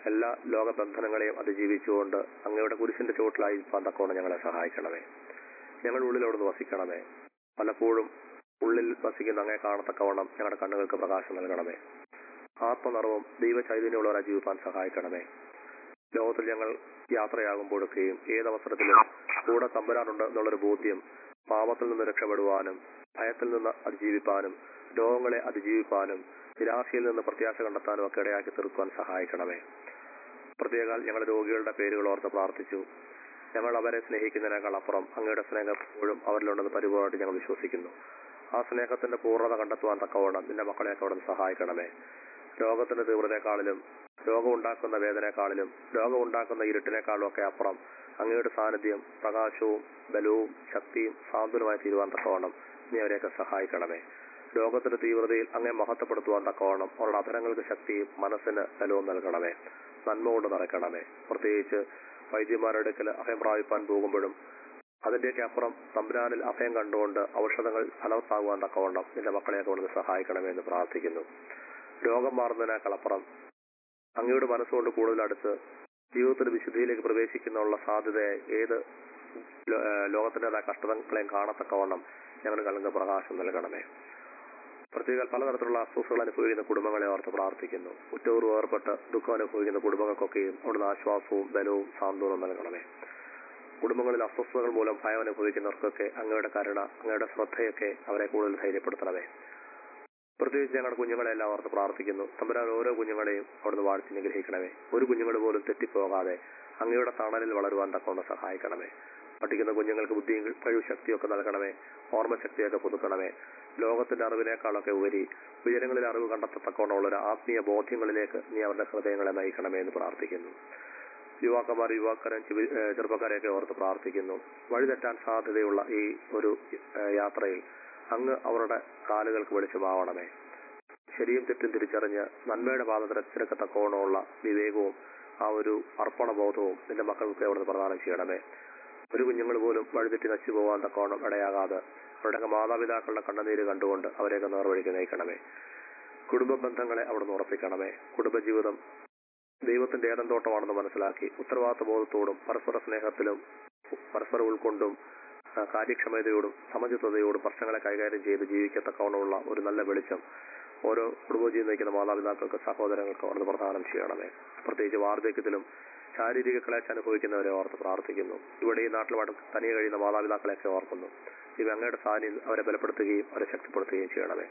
എല്ലാ ലോകബന്ധനങ്ങളെയും അതിജീവിച്ചുകൊണ്ട് അങ്ങയുടെ കുരിശിന്റെ ചുവട്ടിലായി തക്കോണം ഞങ്ങളെ സഹായിക്കണമേ ഞങ്ങളുടെ ഉള്ളിൽ അവിടുന്ന് വസിക്കണമേ പലപ്പോഴും ഉള്ളിൽ വസിക്കുന്ന അങ്ങേ കാണത്തക്കവണ്ണം ഞങ്ങളുടെ കണ്ണുകൾക്ക് പ്രകാശം നൽകണമേ ആത്മനിറവും ദൈവ ചൈതന്യമുള്ളവരെ ജീവിപ്പാൻ സഹായിക്കണമേ ലോകത്തിൽ ഞങ്ങൾ യാത്രയാകുമ്പോഴൊക്കെയും ഏതവസരത്തിലും കൂടെ തമ്പുരാനുണ്ട് എന്നുള്ളൊരു ബോധ്യം പാപത്തിൽ നിന്ന് രക്ഷപ്പെടുവാനും ഭയത്തിൽ നിന്ന് അതിജീവിപ്പാനും രോഗങ്ങളെ അതിജീവിപ്പാനും നിരാശയിൽ നിന്ന് പ്രത്യാശ കണ്ടെത്താനും ഒക്കെ ഇടയാക്കി തീർക്കുവാൻ സഹായിക്കണമേ പ്രത്യേകാൽ ഞങ്ങളുടെ രോഗികളുടെ പേരുകൾ ഓർത്ത് പ്രാർത്ഥിച്ചു ഞങ്ങൾ അവരെ സ്നേഹിക്കുന്നതിനേക്കാൾ അപ്പുറം അങ്ങയുടെ സ്നേഹം എപ്പോഴും അവരിലുണ്ടെന്ന് പരിപൂർണ്ണമായിട്ട് ഞങ്ങൾ വിശ്വസിക്കുന്നു ആ സ്നേഹത്തിന്റെ പൂർണ്ണത കണ്ടെത്തുവാൻ തക്കവണ്ണം നിന്റെ മക്കളെയൊക്കെ അവിടെ സഹായിക്കണമേ രോഗത്തിന്റെ തീവ്രതയെക്കാളിലും രോഗമുണ്ടാക്കുന്ന വേദനയെക്കാളിലും രോഗമുണ്ടാക്കുന്ന ഇരുട്ടിനേക്കാളും ഒക്കെ അപ്പുറം അങ്ങയുടെ സാന്നിധ്യം പ്രകാശവും ബലവും ശക്തിയും സാന്ത്വനമായി തീരുവാൻ തക്കവണ്ണം നീ അവരെയൊക്കെ സഹായിക്കണമേ രോഗത്തിന്റെ തീവ്രതയിൽ അങ്ങേ മഹത്വപ്പെടുത്തുവാൻ തക്കവണ്ണം അവരുടെ അധരങ്ങൾക്ക് ശക്തിയും മനസ്സിന് ബലവും നൽകണമേ നന്മ കൊണ്ട് നിറയ്ക്കണമേ പ്രത്യേകിച്ച് വൈദ്യന്മാരുടെ അടുക്കൽ അഭയം പ്രാപിപ്പാൻ പോകുമ്പോഴും അതിന്റെയൊക്കെ അപ്പുറം തമ്പുരാനിൽ അഭയം കണ്ടുകൊണ്ട് ഔഷധങ്ങൾ ഫലവത്താകുവാൻ തക്കവണ്ണം നിന്റെ മക്കളെയൊക്കെ അവിടുന്ന് സഹായിക്കണമേ എന്ന് പ്രാർത്ഥിക്കുന്നു രോഗം മാറുന്നതിനേക്കാളപ്പുറം അങ്ങയുടെ മനസ്സുകൊണ്ട് കൂടുതൽ അടുത്ത് ജീവിതത്തിന്റെ വിശുദ്ധിയിലേക്ക് പ്രവേശിക്കുന്നുള്ള സാധ്യതയെ ഏത് ലോ- ഏഹ് ലോകത്തിൻ്റെതായ കഷ്ടതകളെയും കാണത്തക്കവണ്ണം ഞങ്ങൾ കലങ്ക പ്രകാശം നൽകണമേ പ്രത്യേക പലതരത്തിലുള്ള അസ്വസ്ഥകൾ അനുഭവിക്കുന്ന കുടുംബങ്ങളെ ഓർത്ത് പ്രാർത്ഥിക്കുന്നു ഉറ്റൂർ വേർപെട്ട് ദുഃഖം അനുഭവിക്കുന്ന കുടുംബങ്ങൾക്കൊക്കെയും അവിടുന്ന് ആശ്വാസവും ബലവും സാന്ത്വനവും നൽകണമേ കുടുംബങ്ങളിൽ അസ്വസ്ഥതകൾ മൂലം ഭയം അനുഭവിക്കുന്നവർക്കൊക്കെ അങ്ങയുടെ കരുണ അങ്ങയുടെ ശ്രദ്ധയൊക്കെ അവരെ കൂടുതൽ ധൈര്യപ്പെടുത്തണമേ പ്രത്യേകിച്ച് ഞങ്ങളുടെ കുഞ്ഞുങ്ങളെ എല്ലാം ഓർത്ത് പ്രാർത്ഥിക്കുന്നു തമ്പുരാൻ ഓരോ കുഞ്ഞുങ്ങളെയും അവിടുന്ന് വാഴ്ത്തി നിഗ്രഹിക്കണമേ ഒരു കുഞ്ഞുങ്ങൾ പോലും തെറ്റിപ്പോകാതെ അങ്ങയുടെ തണലിൽ വളരുവാൻ തക്കൊണ്ട് സഹായിക്കണമേ പഠിക്കുന്ന കുഞ്ഞുങ്ങൾക്ക് ബുദ്ധിയും കഴിവ് ശക്തിയൊക്കെ നൽകണമേ ഓർമ്മശക്തിയൊക്കെ പുതുക്കണമേ ലോകത്തിന്റെ അറിവിനേക്കാളൊക്കെ ഉപരി ഉയരങ്ങളിൽ അറിവ് കണ്ടെത്തത്തക്കോണമുള്ള ഒരു ആത്മീയ ബോധ്യങ്ങളിലേക്ക് നീ അവരുടെ ഹൃദയങ്ങളെ നയിക്കണമേ എന്ന് പ്രാർത്ഥിക്കുന്നു യുവാക്കന്മാർ യുവാക്കരും ചെവി- ഏഹ് ചെറുപ്പക്കാരെയൊക്കെ ഓർത്ത് പ്രാർത്ഥിക്കുന്നു വഴിതെറ്റാൻ സാധ്യതയുള്ള ഈ ഒരു ഏഹ് യാത്രയിൽ അങ്ങ് അവരുടെ കാലുകൾക്ക് വെളിച്ചമാവണമേ ശരിയും തെറ്റും തിരിച്ചറിഞ്ഞ് നന്മയുടെ പാദത്തിരക്കത്തക്കോണമുള്ള വിവേകവും ആ ഒരു അർപ്പണബോധവും നിന്റെ മക്കൾക്ക് അവിടുന്ന് പ്രദാനം ചെയ്യണമേ ഒരു കുഞ്ഞുങ്ങൾ പോലും വഴിതെറ്റി നശിച്ചു പോകാൻ തക്കോണം ഇടയാകാതെ അവരുടെയൊക്കെ മാതാപിതാക്കളുടെ കണ്ണുനീര് കണ്ടുകൊണ്ട് അവരെയൊക്കെ നേർവഴിക്ക് നയിക്കണമേ കുടുംബ ബന്ധങ്ങളെ അവിടുന്ന് ഉറപ്പിക്കണമേ കുടുംബജീവിതം ദൈവത്തിന്റെ ഏതം തോട്ടമാണെന്ന് മനസ്സിലാക്കി ഉത്തരവാദിത്ത ബോധത്തോടും പരസ്പര സ്നേഹത്തിലും പരസ്പരം ഉൾക്കൊണ്ടും ആ, കാര്യക്ഷമതയോടും സമചിത്തതയോടും പ്രശ്നങ്ങളെ കൈകാര്യം ചെയ്ത് ജീവിക്കത്തക്കവണ്ണമുള്ള ഒരു നല്ല വെളിച്ചം ഓരോ കുടുംബജീവൻ നയിക്കുന്ന മാതാപിതാക്കൾക്ക് സഹോദരങ്ങൾക്ക് അവിടുന്ന് പ്രദാനം ചെയ്യണമേ പ്രത്യേകിച്ച് വാർദ്ധക്യത്തിലും ശാരീരിക ക്ലേശ അനുഭവിക്കുന്നവരെ ഓർത്ത് പ്രാർത്ഥിക്കുന്നു ഇവിടെ ഈ നാട്ടിൽ വട- തനിയെ കഴിയുന്ന മാതാപിതാക്കളെയൊക്കെ ഓർക്കുന്നു ഇവ അങ്ങയുടെ സാന്നിധ്യം അവരെ ബലപ്പെടുത്തുകയും അവരെ ശക്തിപ്പെടുത്തുകയും ചെയ്യണമേ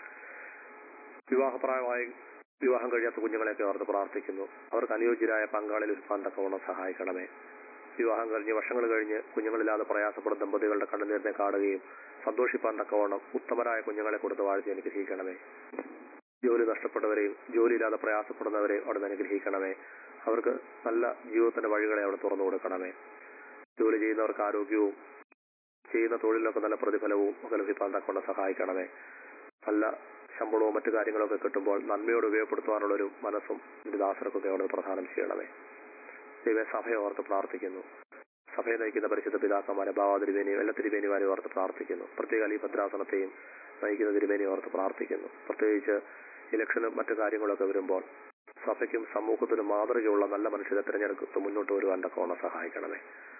വിവാഹപ്രായമായി വിവാഹം കഴിയാത്ത കുഞ്ഞുങ്ങളെയൊക്കെ ഓർത്ത് പ്രാർത്ഥിക്കുന്നു അവർക്ക് അനുയോജ്യരായ പങ്കാളിൽ ഒരുക്കാൻ തക്കവണ്ണം സഹായിക്കണമേ വിവാഹം കഴിഞ്ഞ് വർഷങ്ങൾ കഴിഞ്ഞ് കുഞ്ഞുങ്ങളില്ലാതെ പ്രയാസപ്പെടുന്ന ദമ്പതികളുടെ കണ്ണുനീരിനെ കാണുകയും സന്തോഷിപ്പാൻ തക്കവണ്ണം ഉത്തമരായ കുഞ്ഞുങ്ങളെ കൊടുത്ത് വാഴ്ത്തി അനുഗ്രഹിക്കണമേ ജോലി നഷ്ടപ്പെട്ടവരെയും ജോലിയില്ലാതെ പ്രയാസപ്പെടുന്നവരെയും അവിടെ അനുഗ്രഹിക്കണമേ അവർക്ക് നല്ല ജീവിതത്തിന്റെ വഴികളെ അവിടെ തുറന്നു കൊടുക്കണമേ ജോലി ചെയ്യുന്നവർക്ക് ആരോഗ്യവും ചെയ്യുന്ന തൊഴിലിലൊക്കെ നല്ല പ്രതിഫലവും ഒക്കെ ലഭിക്കാൻ തക്കൊണ്ട് സഹായിക്കണമേ നല്ല ശമ്പളവും മറ്റു കാര്യങ്ങളൊക്കെ കിട്ടുമ്പോൾ നന്മയോട് ഉപയോഗപ്പെടുത്തുവാനുള്ള ഒരു മനസ്സും ഇതിന്റെ ദാസർക്കൊക്കെ അവിടെ പ്രധാനം ചെയ്യണമേ ദൈവ സഭയെ ഓർത്ത് പ്രാർത്ഥിക്കുന്നു സഭയെ നയിക്കുന്ന പരിശുദ്ധ പിതാക്കന്മാരെ ബാബാ തിരുവേനിയും എല്ലാ തിരുവേനിമാരെയും ഓർത്ത് പ്രാർത്ഥിക്കുന്നു പ്രത്യേക ഈ ഭദ്രാസനത്തെയും നയിക്കുന്ന തിരുവേനിയെ ഓർത്ത് പ്രാർത്ഥിക്കുന്നു പ്രത്യേകിച്ച് ഇലക്ഷനും മറ്റു കാര്യങ്ങളൊക്കെ വരുമ്പോൾ സഭയ്ക്കും സമൂഹത്തിനും മാതൃകയുള്ള നല്ല മനുഷ്യരെ തിരഞ്ഞെടുത്ത് മുന്നോട്ട് വരുവാൻ തക്കവണ്ണം സഹായിക്കണമേ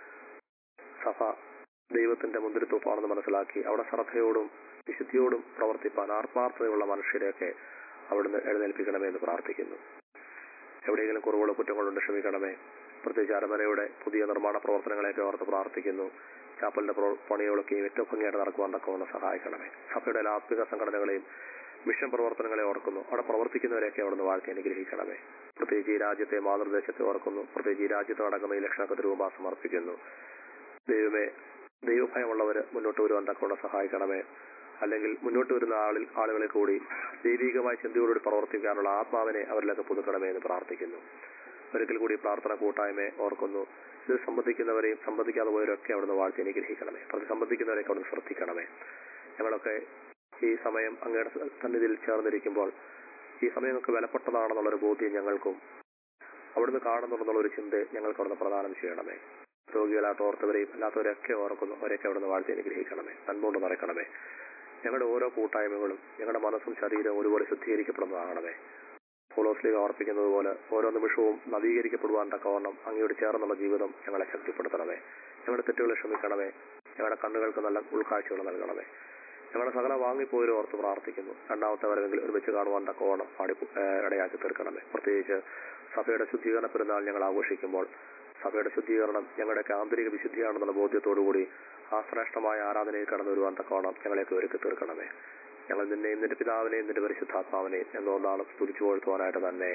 സഭ ദൈവത്തിന്റെ മുന്തിരിത്തോപ്പാണെന്ന് മനസ്സിലാക്കി അവിടെ ശ്രദ്ധയോടും വിശുദ്ധിയോടും പ്രവർത്തിപ്പാൻ ആത്മാർത്ഥതയുള്ള മനുഷ്യരെയൊക്കെ അവിടുന്ന് എഴുന്നേൽപ്പിക്കണമേ എന്ന് പ്രാർത്ഥിക്കുന്നു എവിടെയെങ്കിലും കുറവുകളോ കുറ്റങ്ങളുണ്ട് ക്ഷമിക്കണമേ പ്രത്യേകിച്ച് അരമനയുടെ പുതിയ നിർമ്മാണ പ്രവർത്തനങ്ങളെയൊക്കെ ഓർത്ത് പ്രാർത്ഥിക്കുന്നു ചാപ്പലിന്റെ പ്രവ- പണികളൊക്കെയും ഏറ്റവും ഭംഗിയായിട്ട് നടക്കുവാൻ തക്കവണ്ണം സഹായിക്കണമേ സഭയുടെ എല്ലാ ആത്മിക സംഘടനകളെയും മിഷൻ പ്രവർത്തനങ്ങളെ ഓർക്കുന്നു അവിടെ പ്രവർത്തിക്കുന്നവരെയൊക്കെ അവിടുന്ന് വാഴ്ത്തി അനുഗ്രഹിക്കണമേ പ്രത്യേകിച്ച് ഈ രാജ്യത്തെ മാതൃദേശത്തെ ഓർക്കുന്നു പ്രത്യേകിച്ച് ഈ രാജ്യത്ത് നടക്കുന്ന ഇലക്ഷനൊക്കെ രൂപ സമർപ്പിക്കുന്നു ദൈവമേ ദൈവഭയമുള്ളവര് മുന്നോട്ട് വരുവാൻ തക്കവണ്ണം സഹായിക്കണമേ അല്ലെങ്കിൽ മുന്നോട്ട് വരുന്ന ആളിൽ ആളുകളെ കൂടി ദൈവികമായ ചിന്തയോടുകൂടി പ്രവർത്തിക്കാനുള്ള ആത്മാവിനെ അവരിലൊക്കെ പുതുക്കണമേ എന്ന് പ്രാർത്ഥിക്കുന്നു ഒരിക്കൽ കൂടി പ്രാർത്ഥന കൂട്ടായ്മയെ ഓർക്കുന്നു ഇത് സംബന്ധിക്കുന്നവരെയും സംബന്ധിക്കാതെ പോയവരൊക്കെ അവിടുന്ന് വാഴ്ത്തി അനുഗ്രഹിക്കണമേ പ്രതി സംബന്ധിക്കുന്നവരെയൊക്കെ അവിടുന്ന് ശ്രദ്ധിക്കണമേ ഞങ്ങളൊക്കെ ഈ സമയം അങ്ങയുടെ സന്നിധിയിൽ ചേർന്നിരിക്കുമ്പോൾ ഈ സമയം നമുക്ക് വിലപ്പെട്ടതാണെന്നുള്ളൊരു ബോധ്യം ഞങ്ങൾക്കും അവിടുന്ന് കാണുന്നുണ്ടെന്നുള്ള ഒരു ചിന്ത ഞങ്ങൾക്ക് അവിടുന്ന് പ്രദാനം ചെയ്യണമേ രോഗികളായിട്ട് ഓർത്തവരെയും അല്ലാത്തവരെയൊക്കെ ഓർക്കുന്നു അവരെയൊക്കെ അവിടുന്ന് വാഴ്ത്തി അനുഗ്രഹിക്കണമേ നന്മകൊണ്ട് നിറയ്ക്കണമേ ഞങ്ങളുടെ ഓരോ കൂട്ടായ്മകളും ഞങ്ങളുടെ മനസ്സും ശരീരവും ഒരുപോലെ ശുദ്ധീകരിക്കപ്പെടുന്നതാകണമേ പോളോസ്ലിക ഓർപ്പിക്കുന്നത് പോലെ ഓരോ നിമിഷവും നവീകരിക്കപ്പെടുവാൻ തക്കവണ്ണം അങ്ങയോട് ചേർന്നുള്ള ജീവിതം ഞങ്ങളെ ശക്തിപ്പെടുത്തണമേ ഞങ്ങളുടെ തെറ്റുകളെ ക്ഷമിക്കണമേ ഞങ്ങളുടെ കണ്ണുകൾക്ക് നല്ല ഉൾക്കാഴ്ചകൾ നൽകണമേ ഞങ്ങളുടെ സകല വാങ്ങിപ്പോയവരും ഓർത്ത് പ്രാർത്ഥിക്കുന്നു രണ്ടാമത്തെ വരവെങ്കിൽ ഒരുമിച്ച് കാണുവാൻ തക്കവണ്ണം പാടി ഏഹ് ഇടയാക്കി തീർക്കണമേ പ്രത്യേകിച്ച് സഭയുടെ ശുദ്ധീകരണ പെരുന്നാൾ ഞങ്ങൾ ആഘോഷിക്കുമ്പോൾ സഭയുടെ ശുദ്ധീകരണം ഞങ്ങളുടെയൊക്കെ ആന്തരിക വിശുദ്ധിയാണെന്നുള്ള ബോധ്യത്തോടുകൂടി ആ ശ്രേഷ്ഠമായ ആരാധനയിൽ കടന്നു വരുവാൻ തക്കവണ്ണം ഞങ്ങളെയൊക്കെ ഒരുക്കി തീർക്കണമേ ഞങ്ങൾ നിന്നെയും നിന്റെ പിതാവിനെയും നിന്റെ പരിശുദ്ധാത്മാവിനെയും എന്നൊന്നാണ് സ്തുതിച്ചു കൊഴുത്തുവാനായിട്ട് തന്നെ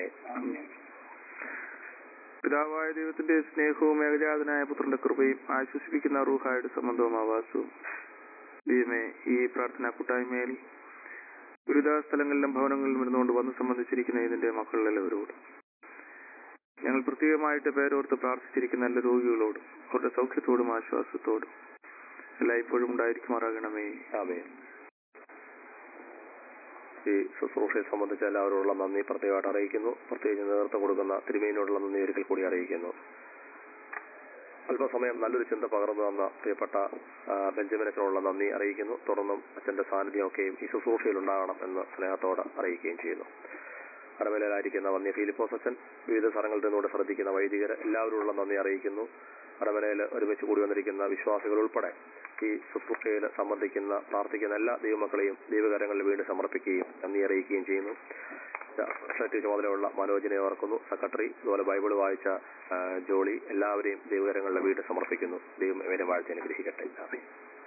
പിതാവായ ദൈവത്തിന്റെ സ്നേഹവും ഏകജാതനായ പുത്രന്റെ കൃപയും ആശ്വസിപ്പിക്കുന്ന റൂഹായുടെ സംബന്ധവും ആവാസവും ദൈവമേ ഈ പ്രാർത്ഥനാ കൂട്ടായ്മയിൽ വിവിധ സ്ഥലങ്ങളിലും ഭവനങ്ങളിലും ഇരുന്നുകൊണ്ട് വന്ന് സംബന്ധിച്ചിരിക്കുന്ന ഇതിന്റെ മക്കളിലെല്ലാവരോടും ഞങ്ങൾ പ്രത്യേകമായിട്ട് പേരോർത്ത് പ്രാർത്ഥിച്ചിരിക്കുന്ന എല്ലാ രോഗികളോടും അവരുടെ സൗഖ്യത്തോടും ആശ്വാസത്തോടും എല്ലായ്പ്പോഴും ഉണ്ടായിരിക്കുമാറാകണമേ ആമേൻ ഈ ശുശ്രൂഷയെ സംബന്ധിച്ച് എല്ലാവരോടുള്ള നന്ദി പ്രത്യേകമായിട്ട് അറിയിക്കുന്നു പ്രത്യേകിച്ച് നേതൃത്വം കൊടുക്കുന്ന തിരുമേനിയോടുള്ള നന്ദി ഒരിക്കൽ കൂടി അറിയിക്കുന്നു അല്പസമയം നല്ലൊരു ചിന്ത പകർന്നു തന്ന പ്രിയപ്പെട്ട ആ, ബെഞ്ചമിനത്തിനുള്ള നന്ദി അറിയിക്കുന്നു തുടർന്നും അച്ഛന്റെ സാന്നിധ്യമൊക്കെയും ഈ ശുശ്രൂഷയിൽ ഉണ്ടാകണം എന്ന് സ്നേഹത്തോടെ അറിയിക്കുകയും ചെയ്യുന്നു അടമലയിലായിരിക്കുന്ന വന്യ ഫിലിപ്പോസ് അച്ഛൻ വിവിധ സ്ഥലങ്ങളിൽ നിന്നുകൂടെ ശ്രദ്ധിക്കുന്ന വൈദികർ എല്ലാവരോടുള്ള നന്ദി അറിയിക്കുന്നു അടമലയിൽ ഒരുമിച്ച് കൂടി വന്നിരിക്കുന്ന വിശ്വാസികൾ ഉൾപ്പെടെ ഈ ശുശ്രൂഷയിൽ സംബന്ധിക്കുന്ന പ്രാർത്ഥിക്കുന്ന എല്ലാ ദൈവമക്കളെയും ദൈവകരങ്ങളിൽ വീണ്ടും സമർപ്പിക്കുകയും നന്ദി അറിയിക്കുകയും ചെയ്യുന്നു സെക്രട്ടറി ചുമതലയുള്ള മനോജിനെ ഓർക്കുന്നു സെക്രട്ടറി അതുപോലെ ബൈബിൾ വായിച്ച ആ, ജോളി എല്ലാവരെയും ദൈവകരങ്ങളുടെ വീട് സമർപ്പിക്കുന്നു ദൈവം ഇവരെ വാഴ്ച അനുഗ്രഹിക്കട്ടെ ആമേൻ